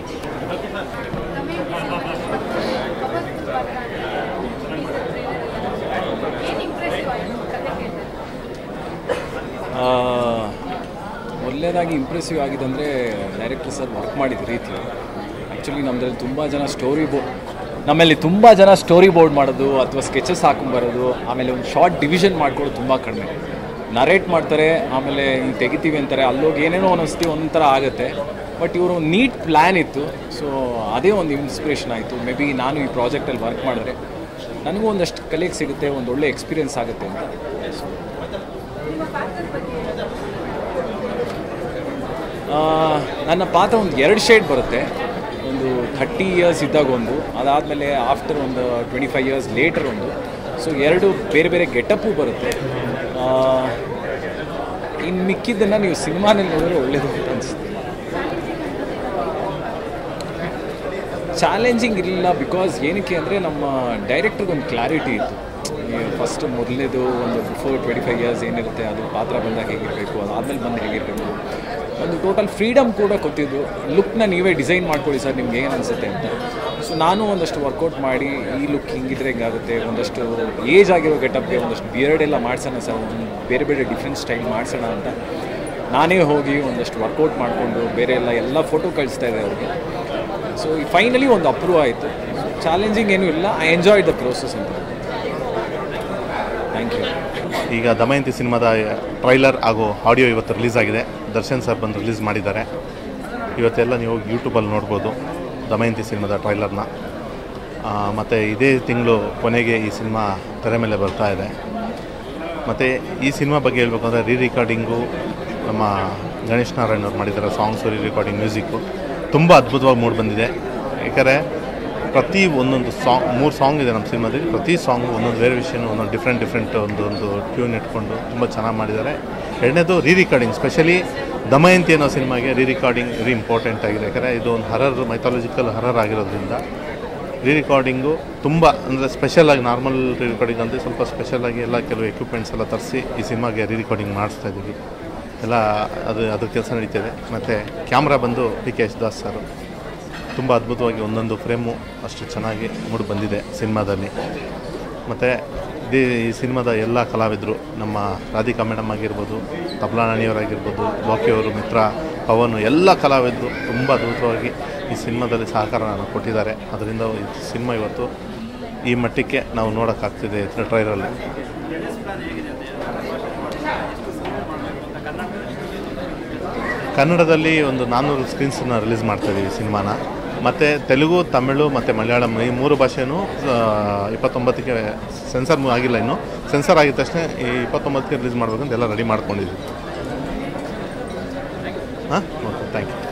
[SPEAKER 15] ಏನು ಇಂಪ್ರೆಸಿವ್ ಆಯಿತು ಕತೆ ಕೇಳಿದ್ರೆ
[SPEAKER 18] ಆ, ಮೊದಲನೇದಾಗಿ ಇಂಪ್ರೆಸಿವ್ ಆಗಿದೆ ಅಂದರೆ ಡೈರೆಕ್ಟರ್ ಸರ್ ವರ್ಕ್ ಮಾಡಿದ ರೀತಿ ಆ್ಯಕ್ಚುಲಿ ನಮ್ಮದ್ರಲ್ಲಿ ತುಂಬ ಜನ ಸ್ಟೋರಿ ಬೋರ್ಡ್ ನಮ್ಮಲ್ಲಿ ತುಂಬ ಜನ ಸ್ಟೋರಿ ಬೋರ್ಡ್ ಮಾಡೋದು ಅಥವಾ ಸ್ಕೆಚಸ್ ಹಾಕೊಂಬರೋದು ಆಮೇಲೆ ಒಂದು ಶಾರ್ಟ್ ಡಿವಿಷನ್ ಮಾಡ್ಕೊಳ್ಳೋದು ತುಂಬ ಕಡಿಮೆ ನರೇಟ್ ಮಾಡ್ತಾರೆ ಆಮೇಲೆ ಹಿಂಗೆ ತೆಗಿತೀವಿ ಅಂತಾರೆ ಅಲ್ಲೋಗಿ ಏನೇನೋ ಅನ್ನಿಸ್ತೀವಿ ಒಂಥರ ಆಗುತ್ತೆ ಬಟ್ ಇವರು ನೀಟ್ ಪ್ಲ್ಯಾನ್ ಇತ್ತು ಸೊ ಅದೇ ಒಂದು ಇನ್ಸ್ಪಿರೇಷನ್ ಆಯಿತು ಮೇ ಬಿ ನಾನು ಈ ಪ್ರಾಜೆಕ್ಟಲ್ಲಿ ವರ್ಕ್ ಮಾಡಿದ್ರೆ ನನಗೂ ಒಂದಷ್ಟು ಕಲಿಯಕ್ಕೆ ಸಿಗುತ್ತೆ ಒಂದು ಒಳ್ಳೆ ಎಕ್ಸ್ಪೀರಿಯನ್ಸ್ ಆಗುತ್ತೆ ಅಂತ ಸೊ
[SPEAKER 15] ನಿಮ್ಮ ಪಾತ್ರದ ಬಗ್ಗೆ
[SPEAKER 18] ಆ, ನನ್ನ ಪಾತ್ರ ಒಂದು ಎರಡು ಶೇಡ್ ಬರುತ್ತೆ ಒಂದು ಥರ್ಟಿ ಇಯರ್ಸ್ ಇದ್ದಾಗ ಒಂದು ಅದಾದಮೇಲೆ ಆಫ್ಟರ್ ಒಂದು ಟ್ವೆಂಟಿ ಫೈವ್ ಇಯರ್ಸ್ ಲೇಟರ್ ಒಂದು ಸೊ ಎರಡು ಬೇರೆ ಬೇರೆ ಗೆಟಪ್ಪು ಬರುತ್ತೆ ಇನ್ನು ಮಿಕ್ಕಿದ್ದನ್ನು ನೀವು ಸಿನಿಮಾನಲ್ಲಿ ನೋಡಿದ್ರೆ ಒಳ್ಳೇದು ಅಂತ ಅನಿಸುತ್ತೆ ಚಾಲೆಂಜಿಂಗ್ ಇರಲಿಲ್ಲ ಬಿಕಾಸ್ ಏನಕ್ಕೆ ಅಂದರೆ ನಮ್ಮ ಡೈರೆಕ್ಟ್ರಿಗೆ ಒಂದು ಕ್ಲಾರಿಟಿ ಇತ್ತು ಫಸ್ಟ್ ಮೊದಲನೇದು ಒಂದು ಬಿಫೋರ್ ಟ್ವೆಂಟಿ ಫೈವ್ ಇಯರ್ಸ್ ಏನಿರುತ್ತೆ ಅದು ಪಾತ್ರ ಬಂದಾಗ ಹೇಗಿರಬೇಕು ಅದಾದಮೇಲೆ ಬಂದು ಹೇಗಿರಬೇಕು ಒಂದು ಟೋಟಲ್ ಫ್ರೀಡಮ್ ಕೂಡ ಕೊಟ್ಟಿದ್ದು ಲುಕ್ನ ನೀವೇ ಡಿಸೈನ್ ಮಾಡ್ಕೊಳ್ಳಿ ಸರ್ ನಿಮ್ಗೆ ಏನು ಅನಿಸುತ್ತೆ ಅಂತ ಸೊ ನಾನು ಒಂದಷ್ಟು ವರ್ಕೌಟ್ ಮಾಡಿ ಈ ಲುಕ್ ಹಿಂಗಿದ್ರೆ ಹಿಂಗಾಗುತ್ತೆ ಒಂದಷ್ಟು ಏಜ್ ಆಗಿರೋ ಗೆಟಪ್ಗೆ ಒಂದಷ್ಟು ಬಿಯರ್ಡ್ ಎಲ್ಲ ಮಾಡ್ಸೋಣ ಸರ್ ಒಂದು ಬೇರೆ ಬೇರೆ ಡಿಫ್ರೆಂಟ್ ಸ್ಟೈಲ್ ಮಾಡ್ಸೋಣ ಅಂತ ನಾನೇ ಹೋಗಿ ಒಂದಷ್ಟು ವರ್ಕೌಟ್ ಮಾಡಿಕೊಂಡು ಬೇರೆ ಎಲ್ಲ ಎಲ್ಲ ಫೋಟೋ ಕಳಿಸ್ತಾ ಇದೆ ಅವ್ರಿಗೆ ಸೊ ಫೈನಲಿ ಒಂದು ಅಪ್ರೂವ್ ಆಯಿತು ಚಾಲೆಂಜಿಂಗ್ ಏನೂ ಇಲ್ಲ ಐ ಎಂಜಾಯ್ ದ ಪ್ರೋಸೆಸ್ ಅಂತ ಥ್ಯಾಂಕ್ ಯು
[SPEAKER 10] ಈಗ ದಮಯಂತಿ ಸಿನಿಮಾದ ಟ್ರೈಲರ್ ಹಾಗೂ ಆಡಿಯೋ ಇವತ್ತು ರಿಲೀಸ್ ಆಗಿದೆ ದರ್ಶನ್ ಸರ್ ಬಂದು ರಿಲೀಸ್ ಮಾಡಿದ್ದಾರೆ ಇವತ್ತೆಲ್ಲ ನೀವು ಹೋಗಿ ಯೂಟ್ಯೂಬಲ್ಲಿ ನೋಡ್ಬೋದು ದಮಯಂತಿ ಸಿನಿಮಾದ ಟ್ರೈಲರ್ನ ಮತ್ತು ಇದೇ ತಿಂಗಳು ಕೊನೆಗೆ ಈ ಸಿನಿಮಾ ತೆರೆ ಮೇಲೆ ಬರ್ತಾ ಇದೆ ಮತ್ತು ಈ ಸಿನಿಮಾ ಬಗ್ಗೆ ಹೇಳ್ಬೇಕು ಅಂದರೆ ರೀ ರಿಕಾರ್ಡಿಂಗು ನಮ್ಮ ಗಣೇಶ್ ನಾರಾಯಣ್ ಅವ್ರು ಮಾಡಿದ್ದಾರೆ ಸಾಂಗ್ಸು ರೀ ರೆಕಾರ್ಡಿಂಗ್ ಮ್ಯೂಸಿಕ್ಕು ತುಂಬ ಅದ್ಭುತವಾಗಿ ಮೂಡಿ ಬಂದಿದೆ ಯಾಕಂದರೆ ಪ್ರತಿ ಒಂದೊಂದು ಸಾಂಗ್ ಮೂರು ಸಾಂಗ್ ಇದೆ ನಮ್ಮ ಸಿನಿಮಾದಲ್ಲಿ ಪ್ರತಿ ಸಾಂಗು ಒಂದೊಂದು ವೇರಿಯೇಷನ್ ಒಂದೊಂದು ಡಿಫ್ರೆಂಟ್ ಡಿಫ್ರೆಂಟ್ ಒಂದು ಒಂದು ಟ್ಯೂನ್ ಇಟ್ಕೊಂಡು ತುಂಬ ಚೆನ್ನಾಗಿ ಮಾಡಿದ್ದಾರೆ ಎರಡನೇದು ರೀ ರಿಕಾರ್ಡಿಂಗ್ ಸ್ಪೆಷಲಿ ದಮಯಂತಿ ಅನ್ನೋ ಸಿನಿಮಾಗೆ ರೀ ರಿಕಾರ್ಡಿಂಗ್ ವೆರಿ ಇಂಪಾರ್ಟೆಂಟ್ ಆಗಿದೆ ಯಾಕಂದರೆ ಇದು ಒಂದು ಹರರ್ ಮೈಥಾಲಜಿಕಲ್ ಹರರ್ ಆಗಿರೋದ್ರಿಂದ ರೀ ರಿಕಾರ್ಡಿಂಗು ತುಂಬ ಅಂದರೆ ಸ್ಪೆಷಲಾಗಿ ನಾರ್ಮಲ್ ರೀ ರಿಕಾರ್ಡಿಂಗ್ ಅಂದರೆ ಸ್ವಲ್ಪ ಸ್ಪೆಷಲಾಗಿ ಎಲ್ಲ ಕೆಲವು ಎಕ್ವಿಪ್ಮೆಂಟ್ಸ್ ಎಲ್ಲ ತರಿಸಿ ಈ ಸಿನಿಮಾಗೆ ರೀ ರಿಕಾರ್ಡಿಂಗ್ ಮಾಡಿಸ್ತಾ ಇದ್ದೀವಿ ಎಲ್ಲ ಅದು ಅದ್ರ ಕೆಲಸ ನಡೀತಿದೆ ಮತ್ತು ಕ್ಯಾಮ್ರಾ ಬಂದು D K S Das sir ತುಂಬ ಅದ್ಭುತವಾಗಿ ಒಂದೊಂದು ಫ್ರೇಮು ಅಷ್ಟು ಚೆನ್ನಾಗಿ ಮೂಡಿ ಬಂದಿದೆ ಸಿನಿಮಾದಲ್ಲಿ ಮತ್ತು ಇದೇ ಈ ಸಿನಿಮಾದ ಎಲ್ಲ ಕಲಾವಿದರು ನಮ್ಮ ರಾಧಿಕಾ ಮೇಡಮ್ ಆಗಿರ್ಬೋದು ತಬಲಾ ನಾಣಿಯವರಾಗಿರ್ಬೋದು ಲೋಕಿಯವರು ಮಿತ್ರ ಪವನ್ ಎಲ್ಲ ಕಲಾವಿದರು ತುಂಬ ಅದ್ಭುತವಾಗಿ ಈ ಸಿನಿಮಾದಲ್ಲಿ ಸಹಕಾರನ ಕೊಟ್ಟಿದ್ದಾರೆ ಅದರಿಂದ ಈ ಸಿನಿಮಾ ಇವತ್ತು ಈ ಮಟ್ಟಕ್ಕೆ ನಾವು ನೋಡೋಕ್ಕಾಗ್ತಿದೆ ಟ್ರೈಲಲ್ಲಿ ಕನ್ನಡದಲ್ಲಿ ಒಂದು ನಾನ್ನೂರು ಸ್ಕ್ರೀನ್ಸನ್ನು ರಿಲೀಸ್ ಮಾಡ್ತಾ ಇದ್ದೀವಿ ಸಿನಿಮಾನ ಮತ್ತು ತೆಲುಗು ತಮಿಳು ಮತ್ತು ಮಲಯಾಳಂ ಈ ಮೂರು ಭಾಷೆನೂ ಆ, ಇಪ್ಪತ್ತೊಂಬತ್ತಕ್ಕೆ ಸೆನ್ಸರ್ ಆಗಿಲ್ಲ ಇನ್ನು ಸೆನ್ಸರ್ ಆಗಿದ ತಕ್ಷಣ ಈ ಇಪ್ಪತ್ತೊಂಬತ್ತಕ್ಕೆ ರಿಲೀಸ್ ಮಾಡಬೇಕಂತ ಎಲ್ಲ ರೆಡಿ ಮಾಡ್ಕೊಂಡಿದ್ದೀವಿ ಹಾಂ ಓಕೆ ಥ್ಯಾಂಕ್ ಯು